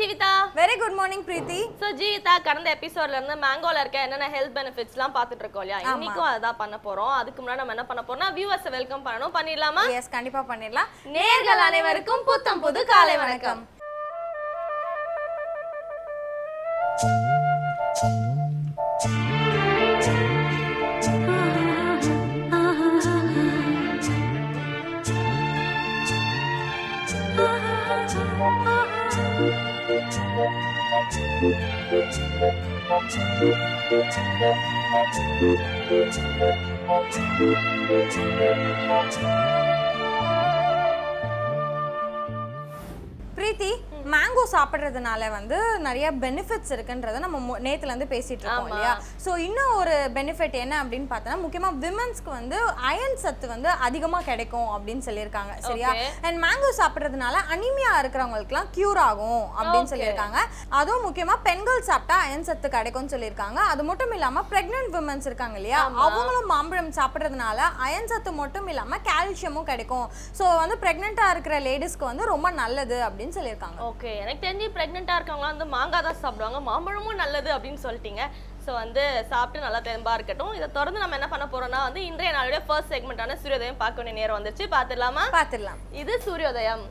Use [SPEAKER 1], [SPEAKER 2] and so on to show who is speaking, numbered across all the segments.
[SPEAKER 1] Jeevitha
[SPEAKER 2] very good morning Preethi
[SPEAKER 1] so Jeevitha கடந்த எபிசோட்ல இருந்து மேங்கோல இருக்க என்னென்ன ஹெல்த் பெனிஃபிட்ஸ்லாம் பார்த்துட்டு இருக்கோம் இல்லையா இன்னைக்கும் அதான் பண்ண போறோம் அதுக்கு முன்னாடி நம்ம என்ன பண்ண போறோம்னா வியூவர்ஸ் வெல்கம் பண்ணணும் பண்ணிடலாமா
[SPEAKER 2] எஸ் கண்டிப்பா பண்ணிடலாம்
[SPEAKER 1] நேர்கள் அனைவருக்கும் புத்தம் புது காலை வணக்கம்
[SPEAKER 2] பிரீத்தி மேங்கோ சாப்பிட்றதுனால வந்து நிறைய பெனிஃபிட்ஸ் இருக்குன்றத நம்ம மு- நேத்துல இருந்து பேசிட்டு இருக்கோம் இல்லையா ஸோ இன்னும் ஒரு பெனிஃபிட் என்ன அப்படின்னு பார்த்தோன்னா முக்கியமா விமன்ஸ்க்கு வந்து அயன் சத்து வந்து அதிகமா கிடைக்கும் அப்படின்னு சொல்லியிருக்காங்க சரியா அண்ட் மேங்கோ சாப்பிட்றதுனால அனிமியா இருக்கிறவங்களுக்குலாம் கியூர் ஆகும் அப்படின்னு சொல்லியிருக்காங்க அதுவும் முக்கியமா பெண்கள் சாப்பிட்டா அயன் சத்து கிடைக்கும்னு சொல்லியிருக்காங்க அது மட்டும் இல்லாம பிரெக்னென்ட் விமன்ஸ் இருக்காங்க இல்லையா அவங்களும் மாம்பழம் சாப்பிட்றதுனால அயன் சத்து மட்டும் இல்லாம கால்சியமும் கிடைக்கும் ஸோ வந்து பிரெக்னெண்டா இருக்கிற லேடிஸ்க்கு வந்து ரொம்ப நல்லது அப்படின்னு சொல்லியிருக்காங்க
[SPEAKER 1] ஓகே எனக்கு தெரிஞ்சு பிரெக்னெண்டா இருக்கவங்களாம் வந்து மாங்காய் தான் சாப்பிடுவாங்க மாம்பழமும் நல்லது அப்படின்னு சொல்லிட்டீங்க ஸோ வந்து சாப்பிட்டு நல்லா தெம்பா இருக்கட்டும் இதை தொடர்ந்து நம்ம என்ன பண்ண போறோம்னா வந்து இன்றைய நாளுடைய ஃபர்ஸ்ட் செக்மெண்டான சூரியோதயம் பார்க்க வேண்டிய நேரம் வந்துச்சு பார்த்துடலாமா
[SPEAKER 2] பார்த்துடலாம்
[SPEAKER 1] இது சூரியோதயம்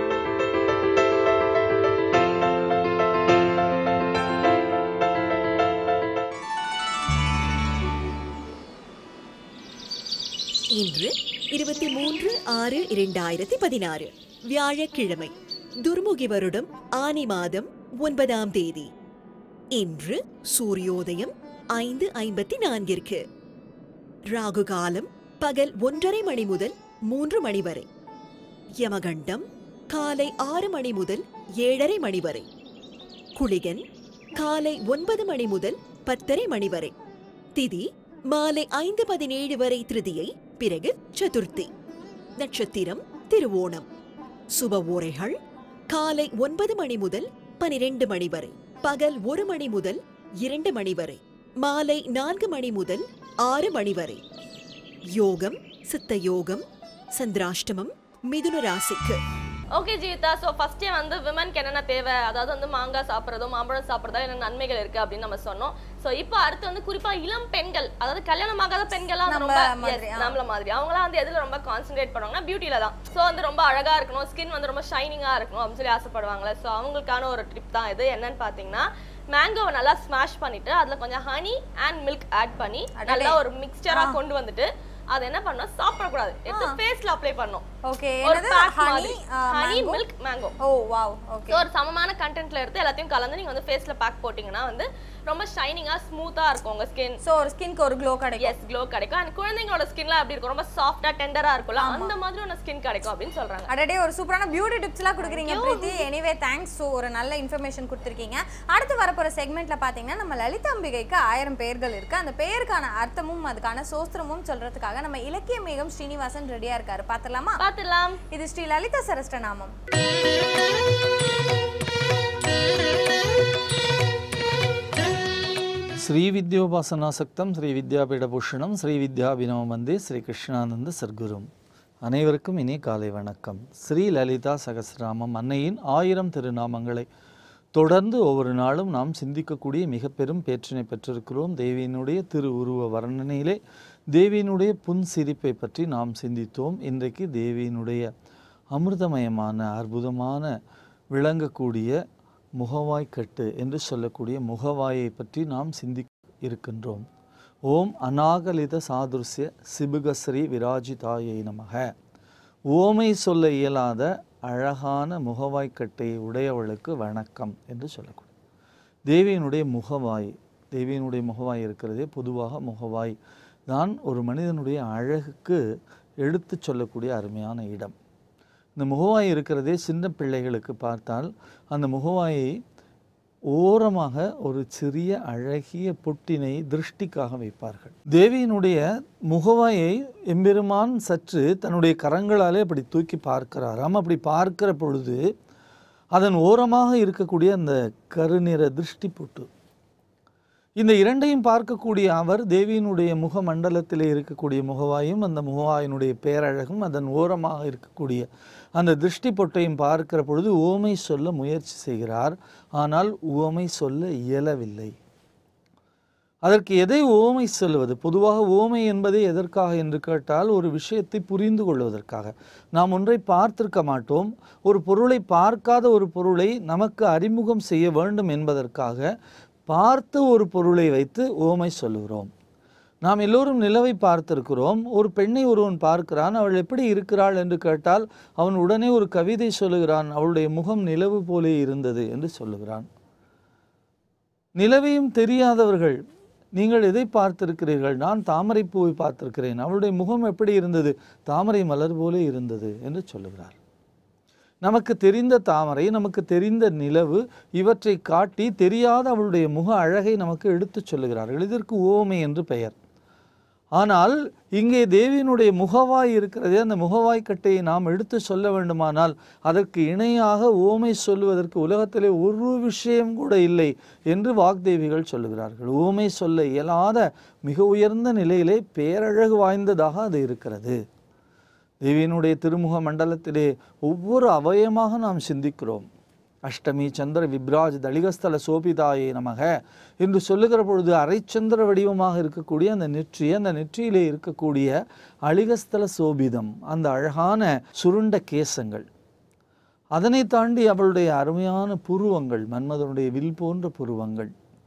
[SPEAKER 3] இன்று இருபத்தி மூன்று ஆறு இரண்டாயிரத்தி பதினாறு வியாழக்கிழமை துர்முகி வருடம் ஆனி மாதம் ஒன்பதாம் தேதி இன்று சூரியோதயம் ஐந்து ஐம்பத்தி நான்கிற்கு ராகு காலம் பகல் ஒன்றரை மணி முதல் மூன்று மணி வரை யமகண்டம் காலை ஆறு மணி முதல் ஏழரை மணி வரை குளிகன் காலை ஒன்பது மணி முதல் பத்தரை மணி வரை திதி மாலை ஐந்து பதினேழு வரை திருதியை பிறகு சதுர்த்தி நட்சத்திரம் திருவோணம் சுப ஓரைகள் காலை ஒன்பது மணி முதல் பனிரெண்டு மணி வரை பகல் ஒரு மணி முதல் இரண்டு மணி வரை மாலை நான்கு மணி முதல் ஆறு மணி வரை யோகம் சித்த யோகம் சந்திராஷ்டமம் மிதுன ராசிக்கு
[SPEAKER 1] ஓகே ஜீவிதா ஸோ ஃபர்ஸ்டே வந்து விமன்க்கு என்னென்ன தேவை அதாவது வந்து மாங்காய் சாப்பிட்றதோ மாம்பழம் சாப்பிட்றதோ என்ன நன்மைகள் இருக்கு அப்படின்னு நம்ம சொன்னோம் ஸோ இப்போ அடுத்து வந்து குறிப்பா இளம் பெண்கள் அதாவது கல்யாணமாகாத பெண்கள்லாம் வந்து
[SPEAKER 2] நம்ம
[SPEAKER 1] ரொம்ப
[SPEAKER 2] மாதிரி,
[SPEAKER 1] yes, நம்மள மாதிரி அவங்களாம் வந்து எதுல ரொம்ப கான்சென்ட்ரேட் பண்ணுவாங்கன்னா பியூட்டில தான் ஸோ வந்து ரொம்ப அழகா இருக்கணும் ஸ்கின் வந்து ரொம்ப ஷைனிங்கா இருக்கணும் அப்படின்னு சொல்லி ஆசைப்படுவாங்களே ஸோ அவங்களுக்கான ஒரு ட்ரிப் தான் இது என்னன்னு பார்த்தீங்கன்னா மேங்கோவை நல்லா ஸ்மாஷ் பண்ணிட்டு அதுல கொஞ்சம் ஹனி அண்ட் மில்க் ஆட் பண்ணி நல்லா ஒரு மிக்சரா கொண்டு வந்துட்டு அதை என்ன பண்ணணும் சாப்பிடக்கூடாது எடுத்து ஃபேஸ்ல அப்ளை பண்ணணும்
[SPEAKER 2] ஓகே
[SPEAKER 1] ஒரு
[SPEAKER 2] என்னது
[SPEAKER 1] பேக்
[SPEAKER 2] ஹனி
[SPEAKER 1] மாதிரி honey milk mango
[SPEAKER 2] oh wow okay
[SPEAKER 1] so ஒரு சமமான கண்டென்ட்ல எடுத்து எல்லாத்தையும் கலந்து நீங்க வந்து ஃபேஸ்ல பேக் போட்டீங்கன்னா வந்து ரொம்ப ஷைனிங்கா ஸ்மூத்தா இருக்கும் உங்க ஸ்கின்
[SPEAKER 2] ஸோ ஒரு ஸ்கின்க்கு ஒரு க்ளோ கிடைக்கும்
[SPEAKER 1] எஸ் க்ளோ கிடைக்கும் அண்ட் குழந்தைங்களோட ஸ்கின்லாம் எப்படி இருக்கும் ரொம்ப சாஃப்டா டெண்டரா இருக்கும்ல அந்த மாதிரி ஒரு ஸ்கின் கிடைக்கும் அப்படின்னு சொல்றாங்க
[SPEAKER 2] அடடே ஒரு சூப்பரான பியூட்டி டிப்ஸ்லாம் கொடுக்குறீங்க பிரீத்தி எனிவே தேங்க்ஸ் ஸோ ஒரு நல்ல இன்ஃபர்மேஷன் கொடுத்துருக்கீங்க அடுத்து வரப்போற செக்மெண்ட்ல பார்த்தீங்கன்னா நம்ம லலிதாம்பிகைக்கு ஆயிரம் பெயர்கள் இருக்கு அந்த பெயருக்கான அர்த்தமும் அதுக்கான சோஸ்திரமும் சொல்றதுக்காக நம்ம இலக்கிய மேகம் ஸ்ரீனிவாசன் ரெடியா இருக்காரு பார்த்துடலாமா
[SPEAKER 1] பார்த்துடலாம்
[SPEAKER 2] இது ஸ்ரீ லலிதா சரஸ்டநாமம்
[SPEAKER 4] ஸ்ரீவித்யோபாசனாசக்தம் ஸ்ரீ வித்யாபீடபூஷணம் ஸ்ரீ வித்யாபினவ வந்தே ஸ்ரீ கிருஷ்ணானந்த சர்க்குரும் அனைவருக்கும் இனி காலை வணக்கம் ஸ்ரீ லலிதா சகஸ்ரநாமம் அன்னையின் ஆயிரம் திருநாமங்களை தொடர்ந்து ஒவ்வொரு நாளும் நாம் சிந்திக்கக்கூடிய மிக பெரும் பேற்றினை பெற்றிருக்கிறோம் தேவியினுடைய திரு உருவ வர்ணனையிலே தேவியினுடைய புன் சிரிப்பை பற்றி நாம் சிந்தித்தோம் இன்றைக்கு தேவியினுடைய அமிர்தமயமான அற்புதமான விளங்கக்கூடிய முகவாய்க்கட்டு என்று சொல்லக்கூடிய முகவாயை பற்றி நாம் சிந்தி இருக்கின்றோம் ஓம் அநாகலித சாதுர்சிய சிபுகஸ்ரீ விராஜிதாயை நமக ஓமை சொல்ல இயலாத அழகான முகவாய்க்கட்டை உடையவளுக்கு வணக்கம் என்று சொல்லக்கூடிய தேவியினுடைய முகவாய் தேவியினுடைய முகவாய் இருக்கிறதே பொதுவாக முகவாய் தான் ஒரு மனிதனுடைய அழகுக்கு எடுத்துச் சொல்லக்கூடிய அருமையான இடம் இந்த முகவாய் இருக்கிறதே சின்ன பிள்ளைகளுக்கு பார்த்தால் அந்த முகவாயை ஓரமாக ஒரு சிறிய அழகிய பொட்டினை திருஷ்டிக்காக வைப்பார்கள் தேவியினுடைய முகவாயை எம்பெருமான் சற்று தன்னுடைய கரங்களாலே அப்படி தூக்கி பார்க்கிறாராம் அப்படி பார்க்கிற பொழுது அதன் ஓரமாக இருக்கக்கூடிய அந்த கருநிற திருஷ்டி பொட்டு இந்த இரண்டையும் பார்க்கக்கூடிய அவர் தேவியினுடைய முக மண்டலத்திலே இருக்கக்கூடிய முகவாயும் அந்த முகவாயினுடைய பேரழகும் அதன் ஓரமாக இருக்கக்கூடிய அந்த திருஷ்டி பொட்டையும் பார்க்கிற பொழுது ஓமை சொல்ல முயற்சி செய்கிறார் ஆனால் உவமை சொல்ல இயலவில்லை அதற்கு எதை ஓமை சொல்லுவது பொதுவாக ஓமை என்பதை எதற்காக என்று கேட்டால் ஒரு விஷயத்தை புரிந்து கொள்வதற்காக நாம் ஒன்றை பார்த்திருக்க மாட்டோம் ஒரு பொருளை பார்க்காத ஒரு பொருளை நமக்கு அறிமுகம் செய்ய வேண்டும் என்பதற்காக பார்த்த ஒரு பொருளை வைத்து ஓமை சொல்லுகிறோம் நாம் எல்லோரும் நிலவை பார்த்திருக்கிறோம் ஒரு பெண்ணை ஒருவன் பார்க்கிறான் அவள் எப்படி இருக்கிறாள் என்று கேட்டால் அவன் உடனே ஒரு கவிதை சொல்லுகிறான் அவளுடைய முகம் நிலவு போலே இருந்தது என்று சொல்லுகிறான் நிலவையும் தெரியாதவர்கள் நீங்கள் எதை பார்த்திருக்கிறீர்கள் நான் தாமரை பூவை பார்த்திருக்கிறேன் அவளுடைய முகம் எப்படி இருந்தது தாமரை மலர் போலே இருந்தது என்று சொல்லுகிறார் நமக்கு தெரிந்த தாமரை நமக்கு தெரிந்த நிலவு இவற்றை காட்டி தெரியாத அவளுடைய முக அழகை நமக்கு எடுத்துச் சொல்லுகிறார்கள் இதற்கு ஓமை என்று பெயர் ஆனால் இங்கே தேவியினுடைய முகவாய் இருக்கிறதே அந்த முகவாய் கட்டையை நாம் எடுத்து சொல்ல வேண்டுமானால் அதற்கு இணையாக ஓமை சொல்லுவதற்கு உலகத்திலே ஒரு விஷயம் கூட இல்லை என்று வாக்தேவிகள் சொல்லுகிறார்கள் ஓமை சொல்ல இயலாத மிக உயர்ந்த நிலையிலே பேரழகு வாய்ந்ததாக அது இருக்கிறது தேவியினுடைய திருமுக மண்டலத்திலே ஒவ்வொரு அவயமாக நாம் சிந்திக்கிறோம் அஷ்டமி சந்திர விப்ராஜ் தளிகஸ்தல சோபிதாயே நமக என்று சொல்லுகிற பொழுது அரைச்சந்திர வடிவமாக இருக்கக்கூடிய அந்த நெற்றி அந்த நெற்றியிலே இருக்கக்கூடிய அழிகஸ்தல சோபிதம் அந்த அழகான சுருண்ட கேசங்கள் அதனை தாண்டி அவளுடைய அருமையான புருவங்கள் மன்மதனுடைய வில் போன்ற புருவங்கள்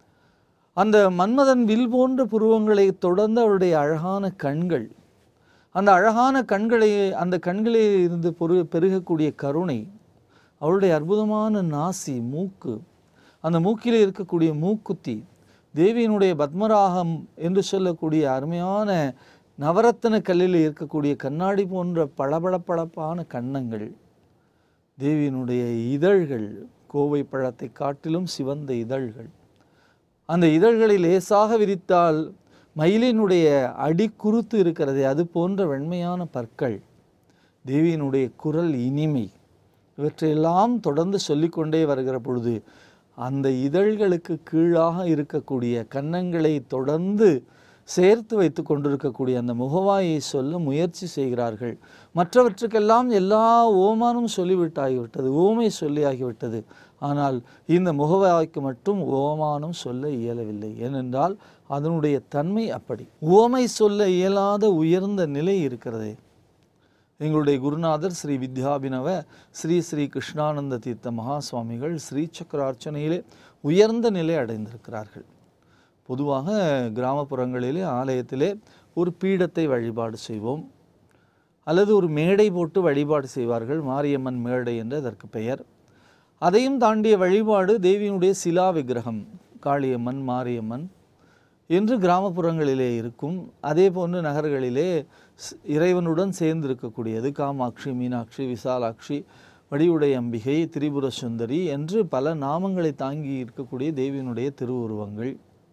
[SPEAKER 4] அந்த மன்மதன் வில் போன்ற புருவங்களை தொடர்ந்து அவளுடைய அழகான கண்கள் அந்த அழகான கண்களை அந்த கண்களில் இருந்து பொரு பெருகக்கூடிய கருணை அவளுடைய அற்புதமான நாசி மூக்கு அந்த மூக்கிலே இருக்கக்கூடிய மூக்குத்தி தேவியினுடைய பத்மராகம் என்று சொல்லக்கூடிய அருமையான நவரத்தன கல்லில் இருக்கக்கூடிய கண்ணாடி போன்ற பளபளப்பளப்பான கன்னங்கள் தேவியினுடைய இதழ்கள் கோவை பழத்தை காட்டிலும் சிவந்த இதழ்கள் அந்த இதழ்களை லேசாக விரித்தால் மயிலினுடைய அடி குருத்து இருக்கிறதே அது போன்ற வெண்மையான பற்கள் தேவியினுடைய குரல் இனிமை இவற்றையெல்லாம் தொடர்ந்து சொல்லிக்கொண்டே வருகிற பொழுது அந்த இதழ்களுக்கு கீழாக இருக்கக்கூடிய கன்னங்களை தொடர்ந்து சேர்த்து வைத்து கொண்டிருக்கக்கூடிய அந்த முகவாயை சொல்ல முயற்சி செய்கிறார்கள் மற்றவற்றுக்கெல்லாம் எல்லா ஓமானும் சொல்லிவிட்டாகிவிட்டது ஓமை சொல்லியாகிவிட்டது ஆனால் இந்த முகவாய்க்கு மட்டும் ஓமானம் சொல்ல இயலவில்லை ஏனென்றால் அதனுடைய தன்மை அப்படி ஓமை சொல்ல இயலாத உயர்ந்த நிலை இருக்கிறதே எங்களுடைய குருநாதர் ஸ்ரீ வித்யாபினவ ஸ்ரீ ஸ்ரீ கிருஷ்ணானந்த தீர்த்த மகா சுவாமிகள் ஸ்ரீ சக்கரார்ச்சனையிலே உயர்ந்த நிலை அடைந்திருக்கிறார்கள் பொதுவாக கிராமப்புறங்களிலே ஆலயத்திலே ஒரு பீடத்தை வழிபாடு செய்வோம் அல்லது ஒரு மேடை போட்டு வழிபாடு செய்வார்கள் மாரியம்மன் மேடை என்று அதற்கு பெயர் அதையும் தாண்டிய வழிபாடு தேவியினுடைய சிலா விக்கிரகம் காளியம்மன் மாரியம்மன் என்று கிராமப்புறங்களிலே இருக்கும் அதே போன்று நகர்களிலே ஸ்- இறைவனுடன் சேர்ந்து இருக்கக்கூடியது காமாட்சி மீனாட்சி விசாலாட்சி வடிவுடை அம்பிகை திரிபுர சுந்தரி என்று பல நாமங்களை தாங்கி இருக்கக்கூடிய தேவியினுடைய திருவுருவங்கள்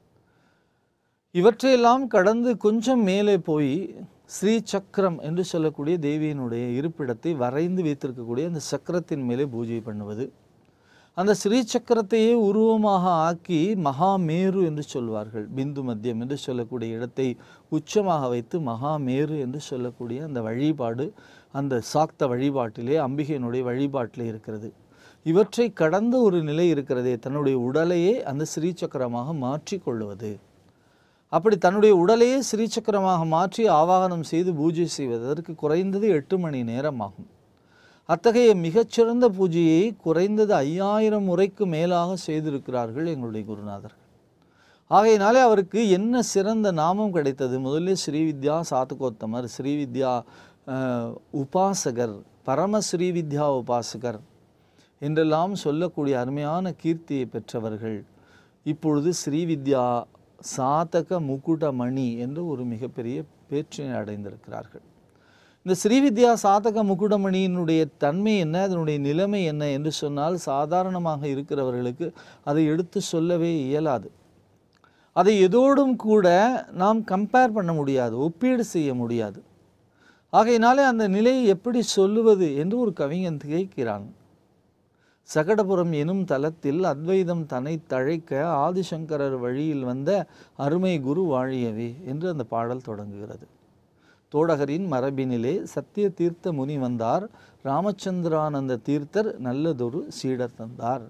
[SPEAKER 4] இவற்றையெல்லாம் கடந்து கொஞ்சம் மேலே போய் ஸ்ரீ சக்கரம் என்று சொல்லக்கூடிய தேவியினுடைய இருப்பிடத்தை வரைந்து வைத்திருக்கக்கூடிய அந்த சக்கரத்தின் மேலே பூஜை பண்ணுவது அந்த ஸ்ரீ சக்கரத்தையே உருவமாக ஆக்கி மகாமேரு என்று சொல்வார்கள் பிந்து மத்தியம் என்று சொல்லக்கூடிய இடத்தை உச்சமாக வைத்து மகாமேரு என்று சொல்லக்கூடிய அந்த வழிபாடு அந்த சாக்த வழிபாட்டிலே அம்பிகையினுடைய வழிபாட்டிலே இருக்கிறது இவற்றை கடந்த ஒரு நிலை இருக்கிறதே தன்னுடைய உடலையே அந்த ஸ்ரீ சக்கரமாக மாற்றிக்கொள்வது அப்படி தன்னுடைய உடலையே ஸ்ரீசக்கரமாக மாற்றி ஆவாகனம் செய்து பூஜை செய்வதற்கு குறைந்தது எட்டு மணி நேரம் ஆகும் அத்தகைய மிகச்சிறந்த பூஜையை குறைந்தது ஐயாயிரம் முறைக்கு மேலாக செய்திருக்கிறார்கள் எங்களுடைய குருநாதர்கள் ஆகையினாலே அவருக்கு என்ன சிறந்த நாமம் கிடைத்தது முதலில் ஸ்ரீவித்யா சாத்துகோத்தமர் ஸ்ரீவித்யா அஹ், உபாசகர் பரம ஸ்ரீவித்யா உபாசகர் என்றெல்லாம் சொல்லக்கூடிய அருமையான கீர்த்தியை பெற்றவர்கள் இப்பொழுது ஸ்ரீவித்யா சாதக முகுடமணி என்று ஒரு மிகப்பெரிய பேற்றினை அடைந்திருக்கிறார்கள் இந்த ஸ்ரீவித்யா சாதக முகுடமணியினுடைய தன்மை என்ன அதனுடைய நிலைமை என்ன என்று சொன்னால் சாதாரணமாக இருக்கிறவர்களுக்கு அதை எடுத்து சொல்லவே இயலாது அதை எதோடும் கூட நாம் கம்பேர் பண்ண முடியாது ஒப்பீடு செய்ய முடியாது ஆகையினாலே அந்த நிலையை எப்படி சொல்லுவது என்று ஒரு கவிஞன் திகைக்கிறான் சகடபுரம் எனும் தலத்தில் அத்வைதம் தன்னை தழைக்க ஆதிசங்கரர் வழியில் வந்த அருமை குரு வாழியவே என்று அந்த பாடல் தொடங்குகிறது தோடகரின் மரபினிலே சத்திய தீர்த்த முனி வந்தார் ராமச்சந்திரானந்த தீர்த்தர் நல்லதொரு சீடர் தந்தார்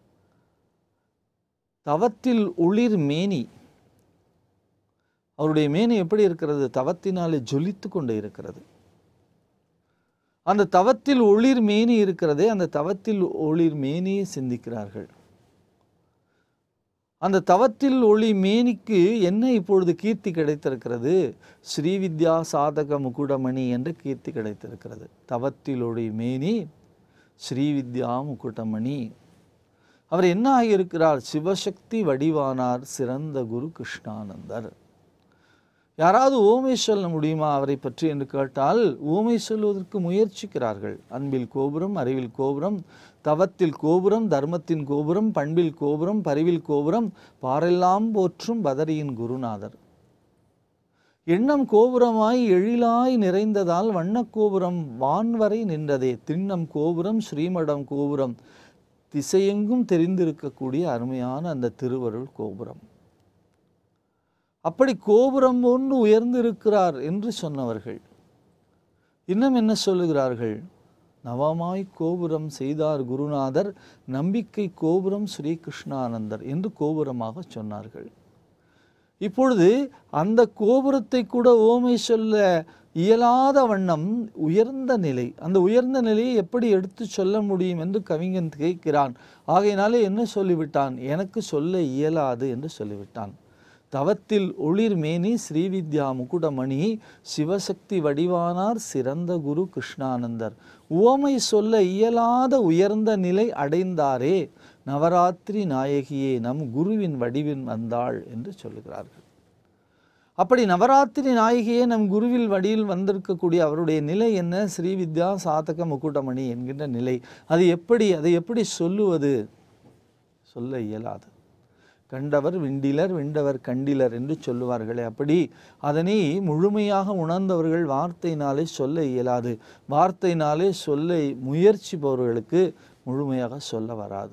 [SPEAKER 4] தவத்தில் உளிர் மேனி அவருடைய மேனி எப்படி இருக்கிறது தவத்தினாலே ஜொலித்து கொண்டு இருக்கிறது அந்த தவத்தில் ஒளிர் மேனி இருக்கிறதே அந்த தவத்தில் ஒளிர் மேனியை சிந்திக்கிறார்கள் அந்த தவத்தில் ஒளி மேனிக்கு என்ன இப்பொழுது கீர்த்தி கிடைத்திருக்கிறது ஸ்ரீவித்யா சாதக முகுடமணி என்று கீர்த்தி கிடைத்திருக்கிறது தவத்தில் ஒளி மேனி ஸ்ரீவித்யா முகுடமணி அவர் என்ன ஆகியிருக்கிறார் சிவசக்தி வடிவானார் சிறந்த குரு கிருஷ்ணானந்தர் யாராவது ஓமை சொல்ல முடியுமா அவரை பற்றி என்று கேட்டால் ஓமை சொல்வதற்கு முயற்சிக்கிறார்கள் அன்பில் கோபுரம் அறிவில் கோபுரம் தவத்தில் கோபுரம் தர்மத்தின் கோபுரம் பண்பில் கோபுரம் பரிவில் கோபுரம் பாரெல்லாம் போற்றும் பதரியின் குருநாதர் எண்ணம் கோபுரமாய் எழிலாய் நிறைந்ததால் வண்ணக் கோபுரம் வான்வரை நின்றதே திண்ணம் கோபுரம் ஸ்ரீமடம் கோபுரம் திசையெங்கும் தெரிந்திருக்கக்கூடிய அருமையான அந்த திருவருள் கோபுரம் அப்படி கோபுரம் ஒன்று உயர்ந்திருக்கிறார் என்று சொன்னவர்கள் இன்னும் என்ன சொல்லுகிறார்கள் நவமாய் கோபுரம் செய்தார் குருநாதர் நம்பிக்கை கோபுரம் ஸ்ரீ கிருஷ்ணானந்தர் என்று கோபுரமாக சொன்னார்கள் இப்பொழுது அந்த கோபுரத்தை கூட ஓமை சொல்ல இயலாத வண்ணம் உயர்ந்த நிலை அந்த உயர்ந்த நிலையை எப்படி எடுத்து சொல்ல முடியும் என்று கவிஞன் கேட்கிறான் ஆகையினாலே என்ன சொல்லிவிட்டான் எனக்கு சொல்ல இயலாது என்று சொல்லிவிட்டான் தவத்தில் ஒளிர் மேனி ஸ்ரீவித்யா முகுடமணி சிவசக்தி வடிவானார் சிறந்த குரு கிருஷ்ணானந்தர் உவமை சொல்ல இயலாத உயர்ந்த நிலை அடைந்தாரே நவராத்திரி நாயகியே நம் குருவின் வடிவின் வந்தாள் என்று சொல்லுகிறார்கள் அப்படி நவராத்திரி நாயகியே நம் குருவில் வடியில் வந்திருக்கக்கூடிய அவருடைய நிலை என்ன ஸ்ரீவித்யா சாதக முக்குட்டமணி என்கின்ற நிலை அது எப்படி அதை எப்படி சொல்லுவது சொல்ல இயலாது கண்டவர் விண்டிலர் விண்டவர் கண்டிலர் என்று சொல்லுவார்களே அப்படி அதனை முழுமையாக உணர்ந்தவர்கள் வார்த்தையினாலே சொல்ல இயலாது வார்த்தையினாலே சொல்ல முயற்சிப்பவர்களுக்கு முழுமையாக சொல்ல வராது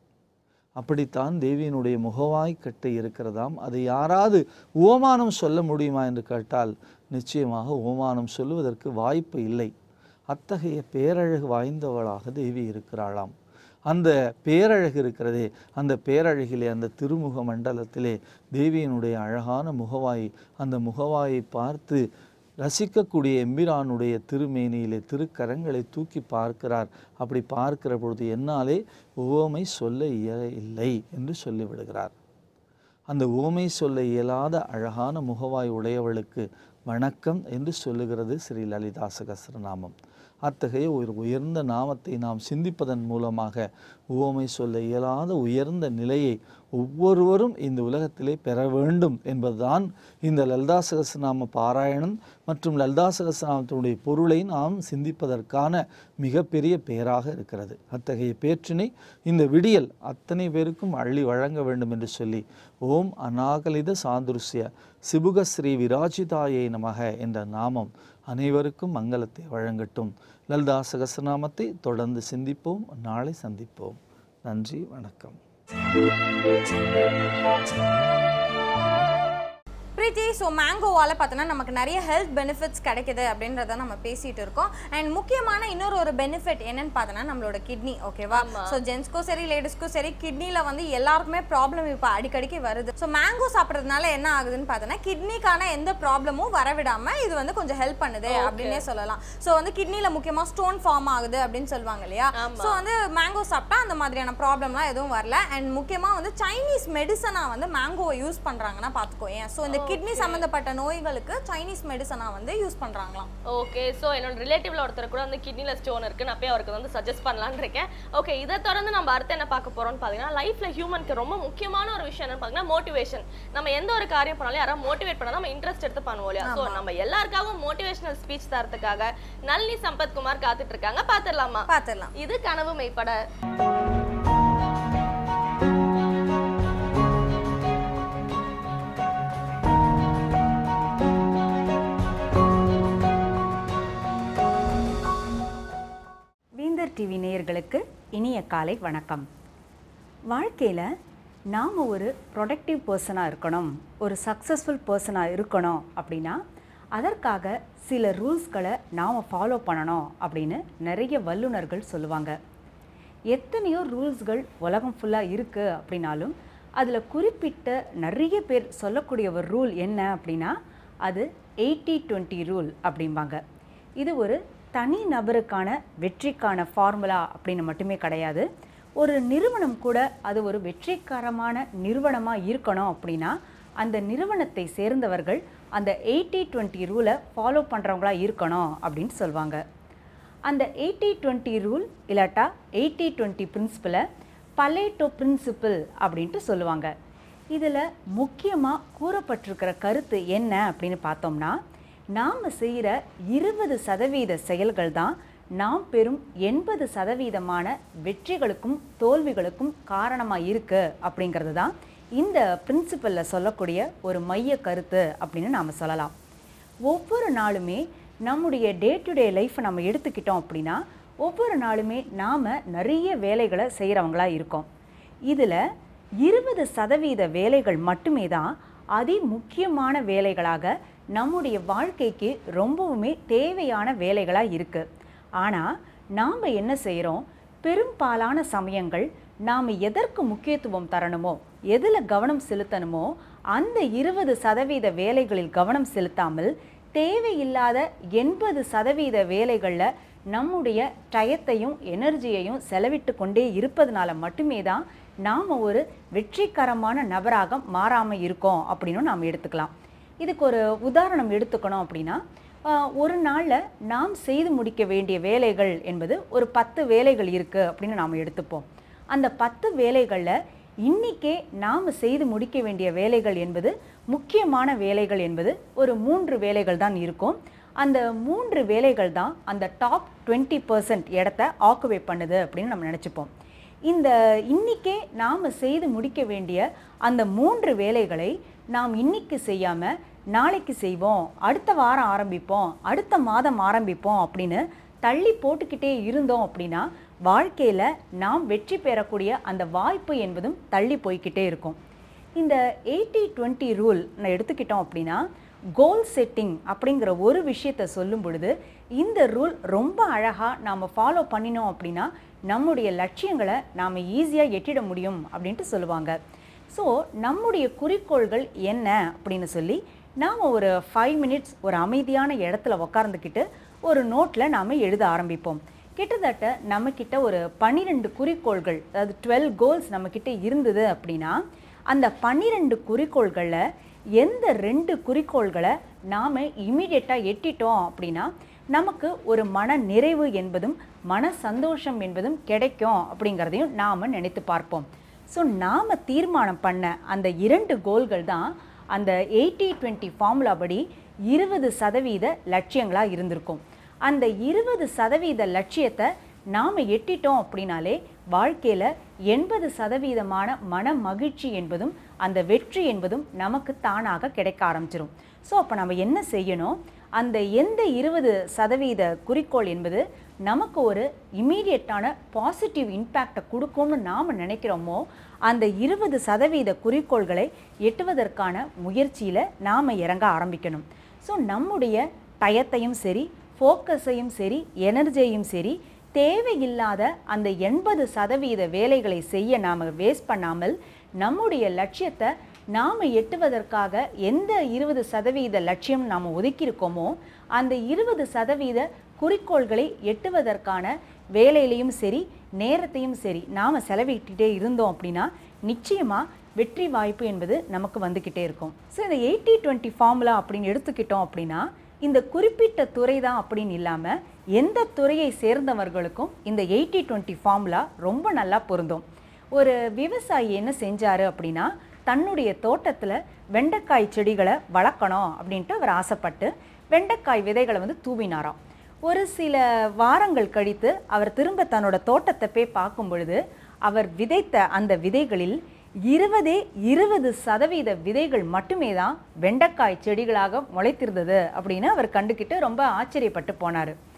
[SPEAKER 4] அப்படித்தான் தேவியினுடைய முகவாய் கட்டை இருக்கிறதாம் அதை யாராவது ஓமானம் சொல்ல முடியுமா என்று கேட்டால் நிச்சயமாக ஓமானம் சொல்லுவதற்கு வாய்ப்பு இல்லை அத்தகைய பேரழகு வாய்ந்தவளாக தேவி இருக்கிறாளாம் அந்த பேரழகு இருக்கிறதே அந்த பேரழகிலே அந்த திருமுக மண்டலத்திலே தேவியினுடைய அழகான முகவாய் அந்த முகவாயை பார்த்து ரசிக்கக்கூடிய எம்பிரானுடைய திருமேனியிலே திருக்கரங்களை தூக்கி பார்க்கிறார் அப்படி பார்க்கிற பொழுது என்னாலே உவமை சொல்ல இய இல்லை என்று சொல்லிவிடுகிறார் அந்த உவமை சொல்ல இயலாத அழகான முகவாய் உடையவளுக்கு வணக்கம் என்று சொல்லுகிறது ஸ்ரீ லலிதா சகஸ்ரநாமம் அத்தகைய ஒரு உயர்ந்த நாமத்தை நாம் சிந்திப்பதன் மூலமாக உவமை சொல்ல இயலாத உயர்ந்த நிலையை ஒவ்வொருவரும் இந்த உலகத்திலே பெற வேண்டும் என்பதுதான் இந்த லலிதா சகஸ்ரநாம பாராயணம் மற்றும் லலிதா சகஸ்ரநாமத்தினுடைய பொருளை நாம் சிந்திப்பதற்கான மிகப்பெரிய பெயராக இருக்கிறது அத்தகைய பேற்றினை இந்த விடியல் அத்தனை பேருக்கும் அள்ளி வழங்க வேண்டும் என்று சொல்லி ஓம் அநாகலித சாதுருஷ்ய சிபுகஸ்ரீ விராஜிதாயை நமக என்ற நாமம் அனைவருக்கும் மங்களத்தை வழங்கட்டும் லலிதா சகஸ்ரநாமத்தை தொடர்ந்து சிந்திப்போம் நாளை சந்திப்போம் நன்றி வணக்கம்
[SPEAKER 2] பிரீத்தி ஸோ மேங்கோவால் பார்த்தோன்னா நமக்கு நிறைய ஹெல்த் பெனிஃபிட்ஸ் கிடைக்குது அப்படின்றத நம்ம பேசிட்டு இருக்கோம் அண்ட் முக்கியமான இன்னொரு ஒரு பெனிஃபிட் என்னன்னு பார்த்தோன்னா நம்மளோட கிட்னி ஓகேவா ஸோ ஜென்ஸ்க்கும் சரி லேடிஸ்க்கும் சரி கிட்னியில் வந்து எல்லாருக்குமே ப்ராப்ளம் இப்போ அடிக்கடிக்கு வருது ஸோ மேங்கோ சாப்பிட்றதுனால என்ன ஆகுதுன்னு பார்த்தோன்னா கிட்னிக்கான எந்த ப்ராப்ளமும் வரவிடாம இது வந்து கொஞ்சம் ஹெல்ப் பண்ணுது அப்படின்னே சொல்லலாம் ஸோ வந்து கிட்னியில் முக்கியமாக ஸ்டோன் ஃபார்ம் ஆகுது அப்படின்னு சொல்லுவாங்க இல்லையா ஸோ வந்து மேங்கோ சாப்பிட்டா அந்த மாதிரியான ப்ராப்ளம்லாம் எதுவும் வரல அண்ட் முக்கியமாக வந்து சைனீஸ் மெடிசனாக வந்து மேங்கோவை யூஸ் பண்ணுறாங்கன்னா பார்த்துக்கோ ஏன் ஸோ இந்த கிட்னி சம்மந்தப்பட்ட நோய்களுக்கு சைனீஸ் மெடிசனாக வந்து யூஸ் பண்ணுறாங்களாம்
[SPEAKER 1] ஓகே ஸோ என்னோட ரிலேட்டிவ்ல ஒருத்தர் கூட வந்து கிட்னில ஸ்டோன் இருக்கு நான் போய் அவருக்கு வந்து சஜஸ்ட் பண்ணலாம்னு இருக்கேன் ஓகே இதை தொடர்ந்து நம்ம அடுத்து என்ன பார்க்க போறோம்னு பார்த்தீங்கன்னா லைஃப்ல ஹியூமனுக்கு ரொம்ப முக்கியமான ஒரு விஷயம் என்னன்னு பார்த்தீங்கன்னா மோட்டிவேஷன் நம்ம எந்த ஒரு காரியம் பண்ணாலும் யாராவது மோட்டிவேட் பண்ணா நம்ம இன்ட்ரெஸ்ட் எடுத்து பண்ணுவோம் இல்லையா ஸோ நம்ம எல்லாருக்காகவும் மோட்டிவேஷனல் ஸ்பீச் தரத்துக்காக நளினி சம்பத்குமார் காத்துட்டு இருக்காங்க பார்த்துடலாமா
[SPEAKER 2] பார்த்துடலாம்
[SPEAKER 1] இது கனவு மெய்ப்பட
[SPEAKER 5] வீந்தர் டிவி நேயர்களுக்கு இனிய காலை வணக்கம் வாழ்க்கையில் நாம் ஒரு ப்ரொடக்டிவ் பர்சனாக இருக்கணும் ஒரு சக்ஸஸ்ஃபுல் பர்சனாக இருக்கணும் அப்படின்னா அதற்காக சில ரூல்ஸ்களை நாம் ஃபாலோ பண்ணணும் அப்படின்னு நிறைய வல்லுநர்கள் சொல்லுவாங்க எத்தனையோ ரூல்ஸ்கள் உலகம் ஃபுல்லாக இருக்குது அப்படின்னாலும் அதில் குறிப்பிட்ட நிறைய பேர் சொல்லக்கூடிய ஒரு ரூல் என்ன அப்படின்னா அது எயிட்டி டுவெண்ட்டி ரூல் அப்படிம்பாங்க இது ஒரு தனி நபருக்கான வெற்றிக்கான ஃபார்முலா அப்படின்னு மட்டுமே கிடையாது ஒரு நிறுவனம் கூட அது ஒரு வெற்றிகரமான நிறுவனமாக இருக்கணும் அப்படின்னா அந்த நிறுவனத்தை சேர்ந்தவர்கள் அந்த எயிட்டி டுவெண்ட்டி ரூலை ஃபாலோ பண்ணுறவங்களா இருக்கணும் அப்படின்னு சொல்லுவாங்க அந்த எயிட்டி டுவெண்ட்டி ரூல் இல்லாட்டா எயிட்டி டுவெண்ட்டி பிரின்சிபலை பலேட்டோ பிரின்சிபிள் அப்படின்ட்டு சொல்லுவாங்க இதில் முக்கியமாக கூறப்பட்டிருக்கிற கருத்து என்ன அப்படின்னு பார்த்தோம்னா நாம் செய்கிற இருபது சதவீத செயல்கள் தான் நாம் பெறும் எண்பது சதவீதமான வெற்றிகளுக்கும் தோல்விகளுக்கும் காரணமாக இருக்குது அப்படிங்கிறது தான் இந்த பிரின்சிபலில் சொல்லக்கூடிய ஒரு மைய கருத்து அப்படின்னு நாம் சொல்லலாம் ஒவ்வொரு நாளுமே நம்முடைய டே டு டே லைஃப்பை நம்ம எடுத்துக்கிட்டோம் அப்படின்னா ஒவ்வொரு நாளுமே நாம் நிறைய வேலைகளை செய்கிறவங்களா இருக்கோம் இதில் இருபது சதவீத வேலைகள் மட்டுமே தான் அதி முக்கியமான வேலைகளாக நம்முடைய வாழ்க்கைக்கு ரொம்பவுமே தேவையான வேலைகளாக இருக்குது ஆனால் நாம் என்ன செய்கிறோம் பெரும்பாலான சமயங்கள் நாம் எதற்கு முக்கியத்துவம் தரணுமோ எதில் கவனம் செலுத்தணுமோ அந்த இருபது சதவீத வேலைகளில் கவனம் செலுத்தாமல் தேவையில்லாத எண்பது சதவீத வேலைகளில் நம்முடைய டயத்தையும் எனர்ஜியையும் செலவிட்டு கொண்டே இருப்பதனால மட்டுமே தான் நாம் ஒரு வெற்றிகரமான நபராக மாறாமல் இருக்கோம் அப்படின்னு நாம் எடுத்துக்கலாம் இதுக்கு ஒரு உதாரணம் எடுத்துக்கணும் அப்படின்னா ஆஹ், ஒரு நாளில் நாம் செய்து முடிக்க வேண்டிய வேலைகள் என்பது ஒரு பத்து வேலைகள் இருக்குது அப்படின்னு நாம் எடுத்துப்போம் அந்த பத்து வேலைகளில் இன்னிக்கே நாம் செய்து முடிக்க வேண்டிய வேலைகள் என்பது முக்கியமான வேலைகள் என்பது ஒரு மூன்று வேலைகள் தான் இருக்கும் அந்த மூன்று வேலைகள் தான் அந்த டாப் டுவெண்ட்டி பர்சன்ட் இடத்த ஆக்குபை பண்ணுது அப்படின்னு நம்ம நினச்சிப்போம் இந்த இன்னிக்கே நாம் செய்து முடிக்க வேண்டிய அந்த மூன்று வேலைகளை நாம் இன்னைக்கு செய்யாமல் நாளைக்கு செய்வோம் அடுத்த வாரம் ஆரம்பிப்போம் அடுத்த மாதம் ஆரம்பிப்போம் அப்படின்னு தள்ளி போட்டுக்கிட்டே இருந்தோம் அப்படின்னா வாழ்க்கையில் நாம் வெற்றி பெறக்கூடிய அந்த வாய்ப்பு என்பதும் தள்ளி போய்க்கிட்டே இருக்கும் இந்த எயிட்டி டுவெண்ட்டி ரூல் நான் எடுத்துக்கிட்டோம் அப்படின்னா கோல் செட்டிங் அப்படிங்கிற ஒரு விஷயத்தை சொல்லும் பொழுது இந்த ரூல் ரொம்ப அழகாக நாம் ஃபாலோ பண்ணினோம் அப்படின்னா நம்முடைய லட்சியங்களை நாம் ஈஸியாக எட்டிட முடியும் அப்படின்ட்டு சொல்லுவாங்க ஸோ நம்முடைய குறிக்கோள்கள் என்ன அப்படின்னு சொல்லி நாம் ஒரு ஃபைவ் மினிட்ஸ் ஒரு அமைதியான இடத்துல உக்காந்துக்கிட்டு ஒரு நோட்டில் நாம் எழுத ஆரம்பிப்போம் கிட்டத்தட்ட நம்மக்கிட்ட ஒரு பன்னிரெண்டு குறிக்கோள்கள் அதாவது டுவெல் கோல்ஸ் நம்மக்கிட்ட இருந்தது அப்படின்னா அந்த பன்னிரெண்டு குறிக்கோள்களில் எந்த ரெண்டு குறிக்கோள்களை நாம் இமீடியட்டாக எட்டிட்டோம் அப்படின்னா நமக்கு ஒரு மன நிறைவு என்பதும் மன சந்தோஷம் என்பதும் கிடைக்கும் அப்படிங்கிறதையும் நாம் நினைத்து பார்ப்போம் ஸோ நாம் தீர்மானம் பண்ண அந்த இரண்டு கோல்கள் தான் அந்த எயிட்டி டுவெண்ட்டி ஃபார்முலா படி இருபது சதவீத லட்சியங்களாக இருந்திருக்கும் அந்த இருபது சதவீத லட்சியத்தை நாம் எட்டிட்டோம் அப்படின்னாலே வாழ்க்கையில் எண்பது சதவீதமான மன மகிழ்ச்சி என்பதும் அந்த வெற்றி என்பதும் நமக்கு தானாக கிடைக்க ஆரம்பிச்சிரும் ஸோ அப்போ நம்ம என்ன செய்யணும் அந்த எந்த இருபது சதவீத குறிக்கோள் என்பது நமக்கு ஒரு இமீடியட்டான பாசிட்டிவ் இம்பேக்டை கொடுக்கும்னு நாம் நினைக்கிறோமோ அந்த இருபது சதவீத குறிக்கோள்களை எட்டுவதற்கான முயற்சியில் நாம் இறங்க ஆரம்பிக்கணும் ஸோ நம்முடைய டயத்தையும் சரி ஃபோக்கஸையும் சரி எனர்ஜியையும் சரி தேவையில்லாத அந்த எண்பது சதவீத வேலைகளை செய்ய நாம் வேஸ்ட் பண்ணாமல் நம்முடைய லட்சியத்தை நாம் எட்டுவதற்காக எந்த இருபது சதவீத லட்சியம் நாம் ஒதுக்கியிருக்கோமோ அந்த இருபது சதவீத குறிக்கோள்களை எட்டுவதற்கான வேலையிலையும் சரி நேரத்தையும் சரி நாம் செலவிட்டுட்டே இருந்தோம் அப்படின்னா நிச்சயமாக வெற்றி வாய்ப்பு என்பது நமக்கு வந்துக்கிட்டே இருக்கும் ஸோ இந்த எயிட்டி டுவெண்ட்டி ஃபார்முலா அப்படின்னு எடுத்துக்கிட்டோம் அப்படின்னா இந்த குறிப்பிட்ட துறை தான் அப்படின்னு இல்லாமல் எந்த துறையை சேர்ந்தவர்களுக்கும் இந்த எயிட்டி டுவெண்ட்டி ஃபார்முலா ரொம்ப நல்லா பொருந்தும் ஒரு விவசாயி என்ன செஞ்சாரு அப்படின்னா தன்னுடைய தோட்டத்தில் வெண்டைக்காய் செடிகளை வளர்க்கணும் அப்படின்ட்டு அவர் ஆசைப்பட்டு வெண்டைக்காய் விதைகளை வந்து தூவினாராம் ஒரு சில வாரங்கள் கழித்து அவர் திரும்ப தன்னோட தோட்டத்தை போய் பார்க்கும் பொழுது அவர் விதைத்த அந்த விதைகளில் இருபதே இருபது சதவீத விதைகள் மட்டுமே தான் வெண்டைக்காய் செடிகளாக முளைத்திருந்தது அப்படின்னு அவர் கண்டுக்கிட்டு ரொம்ப ஆச்சரியப்பட்டு போனார்